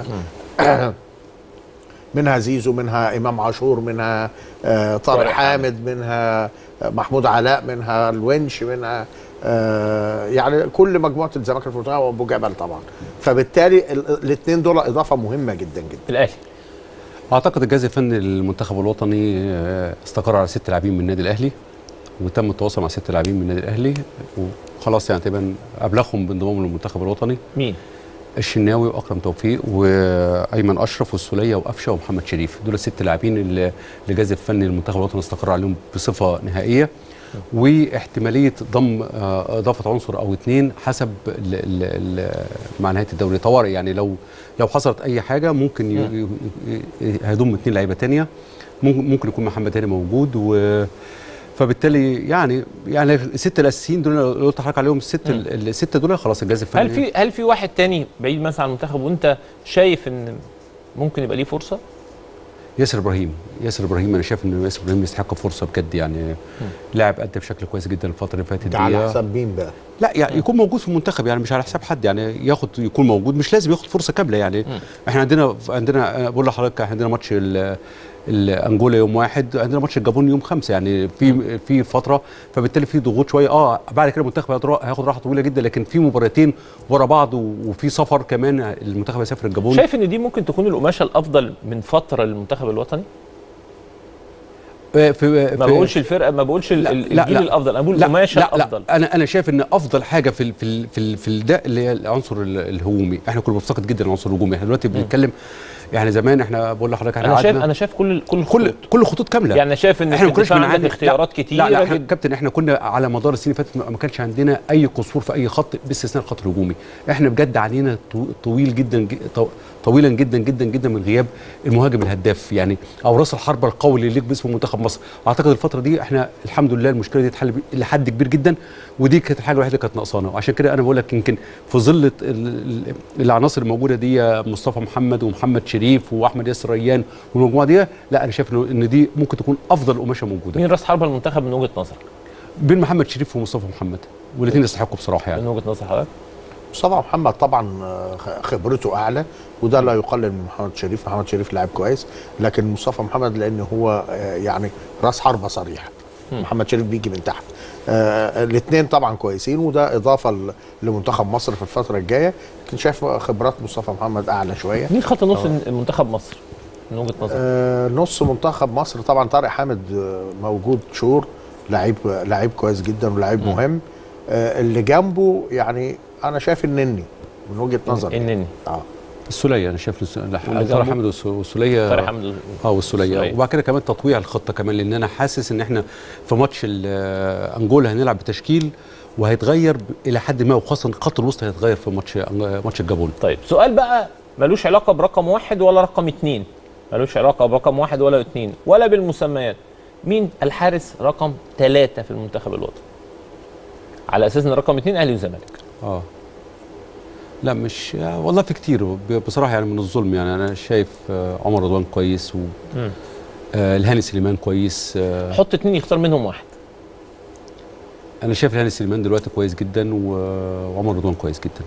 Speaker 2: منها زيزو منها امام عاشور منها آه طارق
Speaker 1: طارق
Speaker 2: حامد منها آه، محمود علاء منها الونش منها آه يعني كل مجموعه الزمالك في المنتخب وابو جبل طبعا فبالتالي الاثنين دول اضافه مهمه جدا جدا
Speaker 1: الاهلي
Speaker 3: اعتقد الجهاز الفني للمنتخب الوطني آه، استقر على ست لاعبين من النادي الاهلي وتم التواصل مع ست لاعبين من النادي الاهلي وخلاص يعني تقريبا ابلغهم بانضمامهم للمنتخب الوطني
Speaker 1: مين
Speaker 3: الشناوي واكرم توفيق وايمن اشرف والسوليه وقفشه ومحمد شريف دول الست لاعبين اللي الجهاز الفني للمنتخب الوطني استقر عليهم بصفه نهائيه واحتماليه ضم آه، اضافه عنصر او اثنين حسب ال ال ال مع نهايه الدوري طوارئ يعني لو لو حصلت اي حاجه ممكن ي- ي- ي- هيضم اثنين لعيبه ثانيه ممكن ممكن يكون محمد هاني موجود و فبالتالي يعني يعني الست الاساسيين دول اللي قلت لحضرتك عليهم الست ال- السته دول خلاص الجهاز الفني
Speaker 1: هل في هل في واحد تاني بعيد مثلا عن المنتخب وانت شايف ان ممكن يبقى ليه فرصه
Speaker 3: ياسر ابراهيم ياسر ابراهيم انا شايف ان ياسر ابراهيم يستحق فرصه بجد يعني لاعب ادى بشكل كويس جدا الفتره اللي فاتت
Speaker 2: ده على
Speaker 3: دي.
Speaker 2: حساب مين بقى؟
Speaker 3: لا يعني يكون موجود في المنتخب يعني مش على حساب حد يعني ياخد يكون موجود مش لازم ياخد فرصه كامله يعني احنا عندنا عندنا أنا بقول لحضرتك احنا عندنا ماتش ال- ال- انجولا يوم واحد عندنا ماتش الجابون يوم خمسه يعني في في فتره فبالتالي في ضغوط شويه اه بعد كده المنتخب هياخد- هياخد راحه طويله جدا لكن في مباراتين ورا بعض و- وفي سفر كمان المنتخب هيسافر الجابون
Speaker 1: شايف ان دي ممكن تكون القماشه الافضل من فتره للمنتخب الوطني
Speaker 3: آه، في
Speaker 1: ما
Speaker 3: في-
Speaker 1: بقولش الفرقه ما بقولش ال-
Speaker 3: لا،
Speaker 1: ال-
Speaker 3: لا،
Speaker 1: الجيل
Speaker 3: لا.
Speaker 1: الافضل انا بقول
Speaker 3: لا
Speaker 1: القماشه
Speaker 3: لا
Speaker 1: الافضل
Speaker 3: لا انا انا شايف ان افضل حاجه في ال في ال في ال في ال ده اللي هي العنصر ال- الهجومي احنا كنا بنفتقد جدا العنصر الهجومي احنا دلوقتي بنتكلم يعني زمان احنا بقول لحضرتك احنا
Speaker 1: انا شايف
Speaker 3: قعدنا-
Speaker 1: انا شايف كل كل
Speaker 3: كل كل خطوط كامله
Speaker 1: يعني أنا شايف ان
Speaker 3: احنا
Speaker 1: في
Speaker 3: ما كناش
Speaker 1: الدفاع عندك
Speaker 3: بنعاني
Speaker 1: اختيارات
Speaker 3: لا،
Speaker 1: كتيرة
Speaker 3: لا لا احنا
Speaker 1: جدا.
Speaker 3: كابتن احنا كنا على مدار السنين اللي فاتت ما ما كانش عندنا اي قصور في اي خط باستثناء الخط الهجومي احنا بجد علينا طو- طويل جدا ج- طو- طويلا جدا جدا جدا من غياب المهاجم الهداف يعني او راس الحربه القوي اللي يليق باسم منتخب مصر اعتقد الفتره دي احنا الحمد لله المشكله دي اتحل ب- لحد كبير جدا ودي كانت الحاجه الوحيده اللي كانت ناقصانا وعشان كده انا بقول لك يمكن في ظل ال- ال- العناصر الموجوده دي مصطفى محمد ومحمد شريف واحمد ياسر ريان والمجموعه دي لا انا شايف إنه- ان دي ممكن تكون افضل قماشه موجوده
Speaker 1: مين راس حربه المنتخب من وجهه نظرك؟
Speaker 3: بين محمد شريف ومصطفى محمد والاثنين يستحقوا بصراحه يعني
Speaker 1: من وجهه نظر حضرتك
Speaker 2: مصطفى محمد طبعا آه، خبرته اعلى وده لا يقلل من محمد شريف محمد شريف لاعب كويس لكن مصطفى محمد لان هو آه، يعني راس حربه صريح محمد شريف بيجي من تحت آه الاثنين طبعا كويسين وده اضافه ل- لمنتخب مصر في الفتره الجايه لكن شايف خبرات مصطفى محمد اعلى شويه
Speaker 1: مين خط نص
Speaker 2: آه.
Speaker 1: منتخب مصر من وجهه نظرك؟
Speaker 2: آه نص منتخب مصر طبعا طارق حامد آه، موجود شور لعيب لعيب كويس جدا ولعيب مهم آه اللي جنبه يعني انا شايف النني من وجهه نظري
Speaker 1: النني
Speaker 2: اه
Speaker 3: السوليه انا شايف الس- لا،
Speaker 1: واللي
Speaker 3: طارق
Speaker 1: جنبه؟
Speaker 3: حامد والس- والسوليه
Speaker 1: طارق حامد
Speaker 3: اه والسوليه
Speaker 1: والسولية.
Speaker 3: وبعد كده كمان تطويع الخطه كمان لان انا حاسس ان احنا في ماتش ال- آه، انجولا هنلعب بتشكيل وهيتغير ب- الى حد ما وخاصه خط الوسط هيتغير في ماتش ماتش الجابون
Speaker 1: طيب سؤال بقى ملوش علاقه برقم واحد ولا رقم اتنين ملوش علاقه برقم واحد ولا اتنين ولا بالمسميات مين الحارس رقم ثلاثة في المنتخب الوطني على اساس ان رقم اتنين اهلي وزمالك
Speaker 3: اه لا مش آه، والله في كتير ب- بصراحه يعني من الظلم يعني انا شايف آه، عمر رضوان كويس و
Speaker 1: مم.
Speaker 3: آه، الهاني سليمان كويس آه،
Speaker 1: حط اتنين يختار منهم واحد
Speaker 3: انا شايف الهاني سليمان دلوقتي كويس جدا و- وعمر رضوان كويس جدا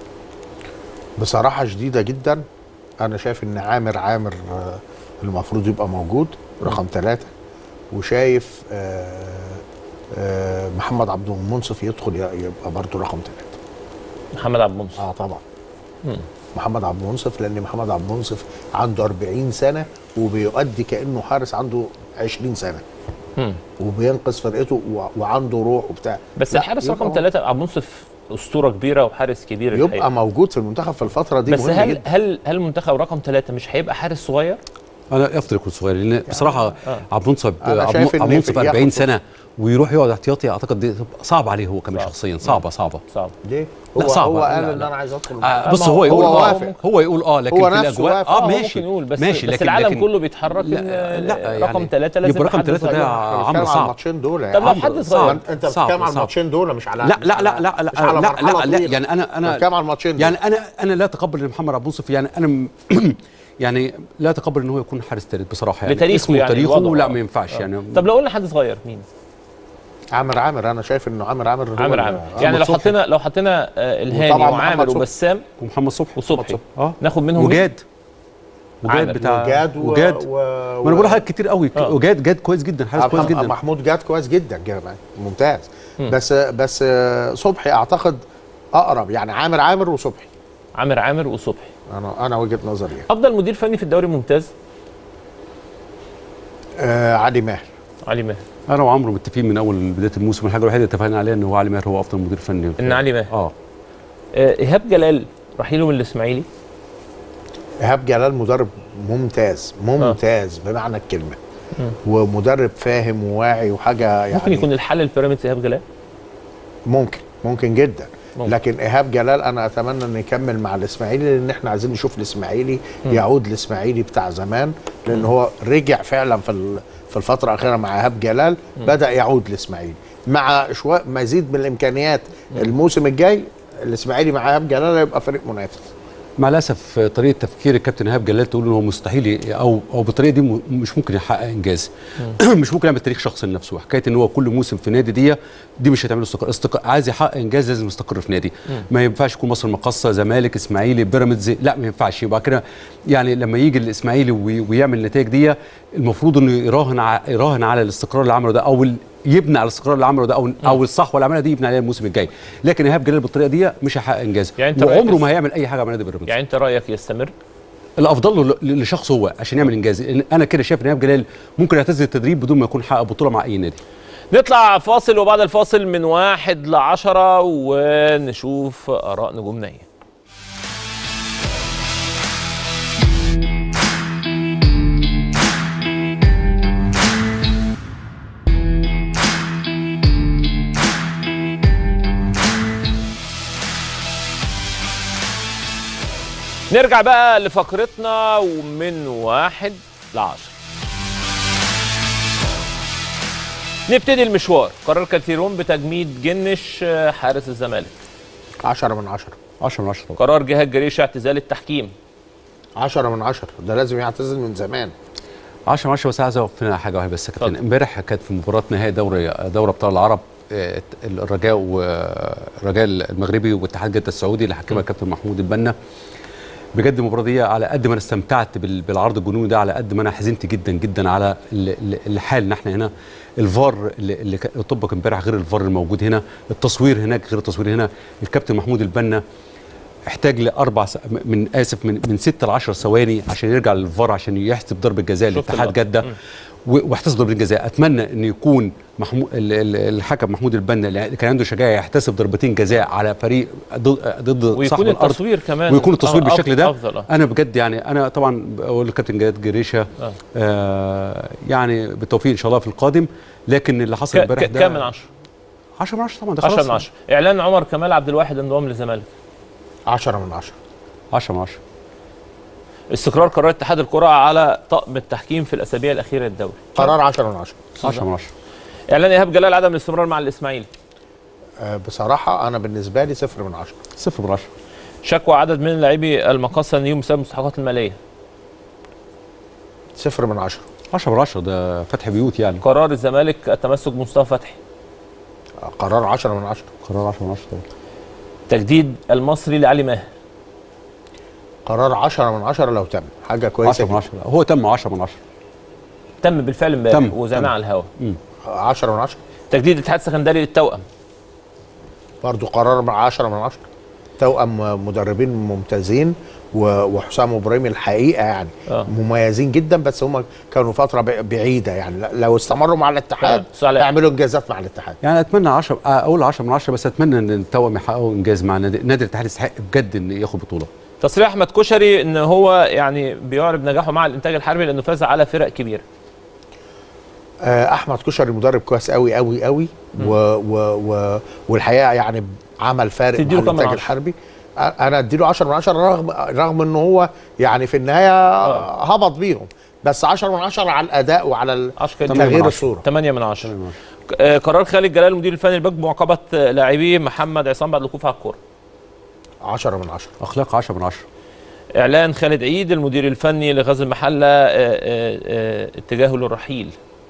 Speaker 2: بصراحه شديده جدا انا شايف ان عامر عامر آه، المفروض يبقى موجود رقم ثلاثة وشايف آه، آه، محمد عبد المنصف يدخل ي- يبقى برضه رقم ثلاثة
Speaker 1: محمد عبد المنصف
Speaker 2: اه طبعا
Speaker 1: مم.
Speaker 2: محمد عبد المنصف لان محمد عبد المنصف عنده 40 سنه وبيؤدي كانه حارس عنده 20 سنه
Speaker 1: مم.
Speaker 2: وبينقذ فرقته و- وعنده روح وبتاع
Speaker 1: بس
Speaker 2: لا،
Speaker 1: الحارس
Speaker 2: يبقى
Speaker 1: رقم ثلاثة عبد المنصف اسطوره كبيره وحارس كبير
Speaker 2: يبقى
Speaker 1: الحقيقة.
Speaker 2: موجود في المنتخب في الفتره دي
Speaker 1: بس
Speaker 2: مهم
Speaker 1: هل
Speaker 2: جدا
Speaker 1: هل هل منتخب رقم ثلاثة مش هيبقى حارس صغير؟
Speaker 3: انا افضل يكون صغير لان بصراحه
Speaker 1: آه.
Speaker 3: عبد المنصف
Speaker 2: أنا
Speaker 3: عبد
Speaker 2: شايف إن
Speaker 3: عبد المنصف
Speaker 2: في-
Speaker 3: 40
Speaker 2: ياخد
Speaker 3: سنه ويروح يقعد احتياطي اعتقد دي تبقى صعب عليه هو كمان شخصيا صعبه صعبه
Speaker 1: صعب
Speaker 2: ليه؟
Speaker 3: لا
Speaker 2: هو
Speaker 3: صعبة.
Speaker 2: هو قال
Speaker 3: لا،
Speaker 2: ان
Speaker 3: لا.
Speaker 2: انا عايز ادخل
Speaker 3: آه بص
Speaker 2: ما
Speaker 3: هو يقول
Speaker 2: هو
Speaker 3: آه
Speaker 2: وافق
Speaker 3: هو يقول اه لكن
Speaker 2: هو
Speaker 3: في
Speaker 2: نفسه
Speaker 3: الاجواء
Speaker 2: وافق.
Speaker 3: اه
Speaker 1: هو
Speaker 3: ماشي
Speaker 1: ممكن يقول بس
Speaker 3: ماشي
Speaker 1: بس
Speaker 3: لكن
Speaker 1: العالم
Speaker 3: لكن
Speaker 1: كله بيتحرك
Speaker 3: لا
Speaker 1: إن
Speaker 3: لا
Speaker 1: رقم
Speaker 3: يعني
Speaker 1: ثلاثة لازم
Speaker 3: يبقى رقم
Speaker 1: حد
Speaker 3: ثلاثة
Speaker 1: صغير.
Speaker 3: ده
Speaker 2: إحنا
Speaker 3: عمرو
Speaker 2: بنتكلم على
Speaker 3: صعب
Speaker 2: الماتشين دول يا
Speaker 1: طب لو
Speaker 2: عمرو.
Speaker 1: حد صغير.
Speaker 2: صعب. انت
Speaker 3: صعب،
Speaker 2: بتتكلم على
Speaker 3: صعب.
Speaker 2: الماتشين دول مش على
Speaker 3: لا
Speaker 2: مش
Speaker 3: لا
Speaker 2: على-
Speaker 3: لا لا لا
Speaker 2: مش على
Speaker 3: لا
Speaker 2: مرحلة
Speaker 3: لا, لا
Speaker 2: طويلة.
Speaker 3: يعني انا انا
Speaker 2: بتكلم على الماتشين دول
Speaker 3: يعني انا انا لا اتقبل ان محمد عبد المنصف يعني انا م- يعني لا اتقبل ان هو يكون حارس ثالث بصراحه يعني
Speaker 1: بتاريخه
Speaker 3: اسمه
Speaker 1: يعني
Speaker 3: وتاريخه
Speaker 1: الوضع.
Speaker 3: لا ما ينفعش
Speaker 1: آه.
Speaker 3: يعني
Speaker 1: طب لو قلنا حد صغير مين؟
Speaker 2: عامر عامر انا شايف انه عامر عامر هو
Speaker 1: عامر
Speaker 2: ال-
Speaker 1: عامر
Speaker 2: آه.
Speaker 1: يعني لو
Speaker 3: صبحي.
Speaker 1: حطينا لو حطينا آه، الهاني
Speaker 2: وطبعاً
Speaker 1: وعامر
Speaker 2: محمد صبحي.
Speaker 1: وبسام
Speaker 3: ومحمد صبحي
Speaker 1: وصبحي
Speaker 3: اه
Speaker 1: ناخد منهم مين؟
Speaker 3: وجاد وجاد
Speaker 1: عامر.
Speaker 3: بتاع
Speaker 2: وجاد و-
Speaker 3: وجاد
Speaker 2: و-
Speaker 3: ما انا بقول حاجات كتير قوي
Speaker 1: آه.
Speaker 3: وجاد جاد كويس جدا حارس كويس
Speaker 2: محمد-
Speaker 3: جدا
Speaker 2: محمود جاد كويس جدا كمان ممتاز
Speaker 1: مم.
Speaker 2: بس بس آه، صبحي اعتقد اقرب يعني عامر عامر وصبحي
Speaker 1: عامر عامر وصبحي
Speaker 2: انا انا وجهه نظري يعني.
Speaker 1: افضل مدير فني في الدوري الممتاز
Speaker 2: آه علي ماهر
Speaker 1: علي ماهر
Speaker 3: انا وعمرو متفقين من اول بدايه الموسم الحاجه الوحيده اللي اتفقنا عليها ان هو علي ماهر هو افضل مدير فني
Speaker 1: ان علي ماهر
Speaker 3: اه
Speaker 1: آه، ايهاب جلال رحيله من الاسماعيلي
Speaker 2: ايهاب جلال مدرب ممتاز ممتاز بمعنى الكلمه ومدرب فاهم وواعي وحاجه يعني
Speaker 1: ممكن يكون الحل البيراميدز ايهاب جلال
Speaker 2: ممكن ممكن جدا
Speaker 1: ممكن.
Speaker 2: لكن ايهاب جلال انا اتمنى انه يكمل مع الاسماعيلي لان احنا عايزين نشوف الاسماعيلي
Speaker 1: مم.
Speaker 2: يعود الاسماعيلي بتاع زمان لان هو رجع فعلا في ال- في الفتره الاخيره مع ايهاب جلال
Speaker 1: مم.
Speaker 2: بدا يعود الاسماعيلي مع شويه مزيد من الامكانيات الموسم الجاي الاسماعيلي مع ايهاب جلال هيبقى فريق منافس
Speaker 3: مع الاسف طريقه تفكير الكابتن ايهاب جلال تقول ان هو مستحيل ي- او او بالطريقه دي م- مش ممكن يحقق انجاز مش ممكن يعمل تاريخ شخصي لنفسه حكايه ان هو كل موسم في نادي دي دي مش هتعمل له استقرار استق... عايز يحقق انجاز لازم يستقر في نادي
Speaker 1: مم.
Speaker 3: ما ينفعش يكون مصر المقاصه زمالك اسماعيلي بيراميدز لا ما ينفعش يبقى كده يعني لما يجي الاسماعيلي وي... ويعمل النتائج دي المفروض انه يراهن ع... يراهن على الاستقرار اللي عمله ده او ال... يبني على الاستقرار اللي عمله ده او او الصح والعمله دي يبني عليها الموسم الجاي لكن ايهاب جلال بالطريقه دي مش هيحقق انجاز
Speaker 1: يعني أنت
Speaker 3: وعمره
Speaker 1: رأيك-
Speaker 3: ما هيعمل اي حاجه مع نادي بيراميدز
Speaker 1: يعني انت رايك يستمر
Speaker 3: الافضل له ل- لشخصه هو عشان يعمل انجاز لأن انا كده شايف ان ايهاب جلال ممكن يعتزل التدريب بدون ما يكون حقق بطوله مع اي نادي
Speaker 1: نطلع فاصل وبعد الفاصل من واحد لعشرة ونشوف آراء نجومنا ايه نرجع بقى لفقرتنا ومن واحد لعشرة نبتدي المشوار قرار كالثيرون بتجميد جنش آه، حارس الزمالك
Speaker 2: 10 من 10
Speaker 3: 10 من 10
Speaker 1: قرار جهاد جريشة اعتزال التحكيم
Speaker 2: 10 من 10 ده لازم يعتزل من زمان
Speaker 3: 10 من 10 بس عايز اوقف هنا حاجه واحده بس يا كابتن امبارح كانت في مباراه نهائي دوري دوري ابطال العرب آه، الرجاء والرجاء المغربي واتحاد جده السعودي اللي حكمها الكابتن محمود البنا بجد المباراه دي على قد ما انا استمتعت بال- بالعرض الجنوني ده على قد ما انا حزنت جدا جدا على ال- ال- الحال ان احنا هنا الفار اللي اللي كان- اللي طبق امبارح غير الفار الموجود هنا التصوير هناك غير التصوير هنا الكابتن محمود البنا احتاج لاربع س... من اسف من من 6 ل 10 ثواني عشان يرجع للفار عشان يحسب ضربه جزاء
Speaker 1: شفت
Speaker 3: لاتحاد
Speaker 1: اللقطة.
Speaker 3: جده
Speaker 1: مم.
Speaker 3: و- واحتسب ضربه جزاء اتمنى ان يكون محمود الحكم محمود البنا اللي كان عنده شجاعه يحتسب ضربتين جزاء على فريق ضد ضد
Speaker 1: ويكون
Speaker 3: صاحب الارض
Speaker 1: التصوير كمان
Speaker 3: ويكون التصوير
Speaker 1: آه،
Speaker 3: بالشكل ده
Speaker 1: أفضل، آه.
Speaker 3: انا بجد يعني انا طبعا بقول للكابتن جهاد جريشه
Speaker 1: آه.
Speaker 3: آه يعني بالتوفيق ان شاء الله في القادم لكن اللي حصل
Speaker 1: ك-
Speaker 3: امبارح
Speaker 1: ك-
Speaker 3: ده
Speaker 1: كام من 10
Speaker 3: 10 من 10 طبعا ده
Speaker 1: 10
Speaker 3: خلاص
Speaker 1: من 10 اعلان عمر كمال عبد الواحد انضمام للزمالك
Speaker 2: 10 من 10
Speaker 3: 10 من 10
Speaker 1: استقرار قرار اتحاد الكره على طقم التحكيم في الاسابيع الاخيره للدوري
Speaker 2: قرار 10 من 10
Speaker 3: 10 من 10
Speaker 1: اعلان ايهاب جلال عدم الاستمرار مع الاسماعيلي
Speaker 2: آه، بصراحه انا بالنسبه لي صفر من 10
Speaker 3: صفر من 10
Speaker 1: شكوى عدد من لاعبي المقاصه ليهم بسبب المستحقات الماليه
Speaker 2: صفر من 10
Speaker 3: 10 من 10 ده فتح بيوت يعني
Speaker 1: قرار الزمالك التمسك بمصطفى فتحي
Speaker 2: قرار 10 من 10
Speaker 3: قرار 10 من 10 طبعا
Speaker 1: تجديد المصري لعلي ماهر
Speaker 2: قرار 10 من 10 لو تم حاجه كويسه
Speaker 3: 10 من 10 هو تم 10 من 10
Speaker 1: تم بالفعل امبارح
Speaker 3: تم،
Speaker 1: وزعنا
Speaker 3: تم.
Speaker 1: على الهواء
Speaker 2: 10 من 10
Speaker 1: تجديد اتحاد سكندري للتوأم
Speaker 2: برضو قرار 10 من 10 توأم مدربين ممتازين و- وحسام ابراهيم الحقيقه يعني
Speaker 1: آه.
Speaker 2: مميزين جدا بس هم كانوا فتره ب- بعيده يعني ل- لو استمروا مع الاتحاد
Speaker 1: آه، صالح.
Speaker 2: يعملوا انجازات مع الاتحاد
Speaker 3: يعني اتمنى 10 آه، اقول 10 من 10 بس اتمنى ان التوأم يحققوا انجاز مع نادي نادي الاتحاد يستحق بجد ان ياخد بطوله
Speaker 1: تصريح احمد كشري ان هو يعني بيعرب نجاحه مع الانتاج الحربي لانه فاز على فرق كبيره
Speaker 2: آه، احمد كشري مدرب كويس قوي قوي قوي و و و والحقيقه يعني عمل فارق مع
Speaker 1: تديله كام من
Speaker 2: الانتاج
Speaker 1: عشرة؟
Speaker 2: الحربي آه، انا اديله 10 من 10 رغم رغم ان هو يعني في النهايه هبط بيهم بس 10 من 10 على الاداء وعلى ال- تغيير الصوره
Speaker 1: 8 من 10 آه، قرار خالد جلال المدير الفني الباك بمعاقبه آه، لاعبيه محمد عصام بعد الوقوف على الكوره
Speaker 2: 10 من 10
Speaker 3: اخلاق 10 من 10
Speaker 1: اعلان خالد عيد المدير الفني لغزل المحله آه، آه، آه، اتجاهه للرحيل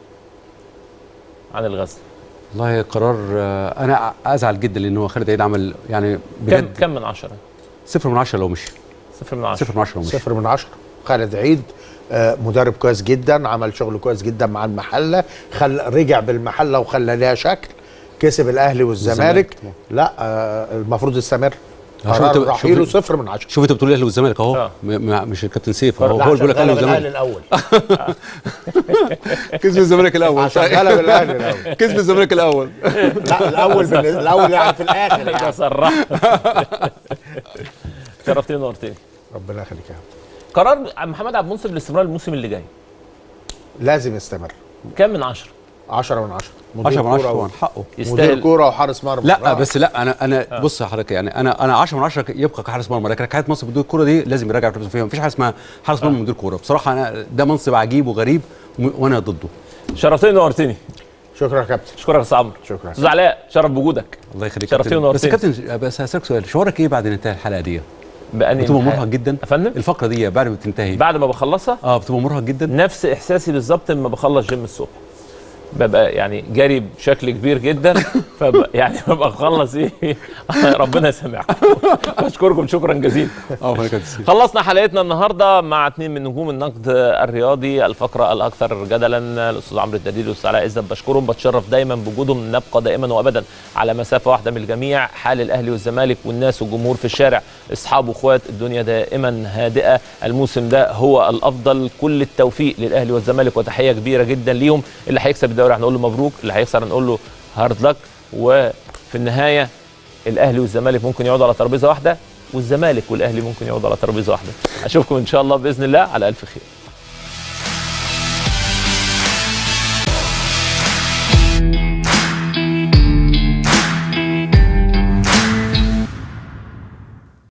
Speaker 1: عن الغزل
Speaker 3: والله قرار آه، انا ازعل جدا لان هو خالد عيد عمل يعني
Speaker 1: كم
Speaker 3: بجد
Speaker 1: كم من 10
Speaker 3: صفر من 10 لو مشي
Speaker 1: صفر من 10
Speaker 3: صفر من 10 لو مشي
Speaker 2: صفر من 10 خالد عيد آه، مدرب كويس جدا عمل شغل كويس جدا مع المحله خل رجع بالمحله وخلى لها شكل كسب الاهلي والزمالك
Speaker 3: والزمالك.
Speaker 2: لا آه، المفروض يستمر
Speaker 3: شوف
Speaker 2: قرار
Speaker 3: انت-
Speaker 2: رحيله
Speaker 3: شوف-
Speaker 2: صفر من 10
Speaker 3: شوف انت بتقول الاهلي والزمالك اهو
Speaker 1: آه.
Speaker 3: م- م- مش الكابتن سيف هو
Speaker 2: لا،
Speaker 3: هو اللي بيقول لك
Speaker 2: عشان
Speaker 3: الاهلي
Speaker 2: غلب الاهلي
Speaker 3: والزمالك
Speaker 2: الاول
Speaker 3: كسب الزمالك الاول
Speaker 2: عشان غلب الاهلي الاول
Speaker 3: كسب الزمالك الاول
Speaker 2: لا الاول بالنسبة- الاول يعني في الاخر
Speaker 1: ده
Speaker 2: يعني
Speaker 1: صرح شرفتني ونورتني
Speaker 2: ربنا يخليك يا عم.
Speaker 1: قرار محمد عبد المنصف للاستمرار الموسم اللي جاي
Speaker 2: لازم يستمر
Speaker 1: كم من 10
Speaker 2: 10 من 10
Speaker 3: 10 من 10 طبعا حقه
Speaker 2: مدير كوره وحارس مرمى
Speaker 3: لا
Speaker 2: رائع.
Speaker 3: بس لا انا انا بص يا حضرتك يعني انا انا 10 من 10 يبقى كحارس مرمى لكن حكايه منصب مدير الكوره دي لازم يراجع نفسه فيها مفيش حاجه اسمها حارس مرمى مدير كوره بصراحه انا ده منصب عجيب وغريب و- وانا ضده
Speaker 1: شرفتني ونورتني
Speaker 2: شكرا يا كابتن
Speaker 1: اشكرك يا استاذ عمرو
Speaker 2: شكرا
Speaker 1: استاذ علاء شرف بوجودك
Speaker 3: الله يخليك
Speaker 1: شرفتني
Speaker 3: كابتن. بس
Speaker 1: ونورتني
Speaker 3: كابتن بس هسالك سؤال شعورك ايه بعد انتهاء الحلقه دي؟
Speaker 1: بأني
Speaker 3: بتبقى
Speaker 1: انتهاء.
Speaker 3: مرهق جدا
Speaker 1: يا فندم
Speaker 3: الفقره دي بعد ما تنتهي
Speaker 1: بعد ما بخلصها
Speaker 3: اه بتبقى مرهق جدا
Speaker 1: نفس احساسي بالظبط لما بخلص جيم الصبح ببقى يعني جري بشكل كبير جدا ف يعني ببقى مخلص ايه ربنا يسامحكم بشكركم شكرا جزيلا خلصنا حلقتنا النهارده مع اثنين من نجوم النقد الرياضي الفقره الاكثر جدلا الاستاذ عمرو الدليل والاستاذ علاء عزت بشكرهم بتشرف دايما بوجودهم نبقى دائما وابدا على مسافه واحده من الجميع حال الاهلي والزمالك والناس والجمهور في الشارع اصحاب واخوات الدنيا دائما هادئه الموسم ده هو الافضل كل التوفيق للاهلي والزمالك وتحيه كبيره جدا ليهم اللي هيكسب الدوري هنقول له مبروك اللي هيخسر هنقول له هارد لك وفي النهايه الاهلي والزمالك ممكن يقعدوا على ترابيزه واحده والزمالك والاهلي ممكن يقعدوا على ترابيزه واحده اشوفكم ان شاء الله باذن الله على الف خير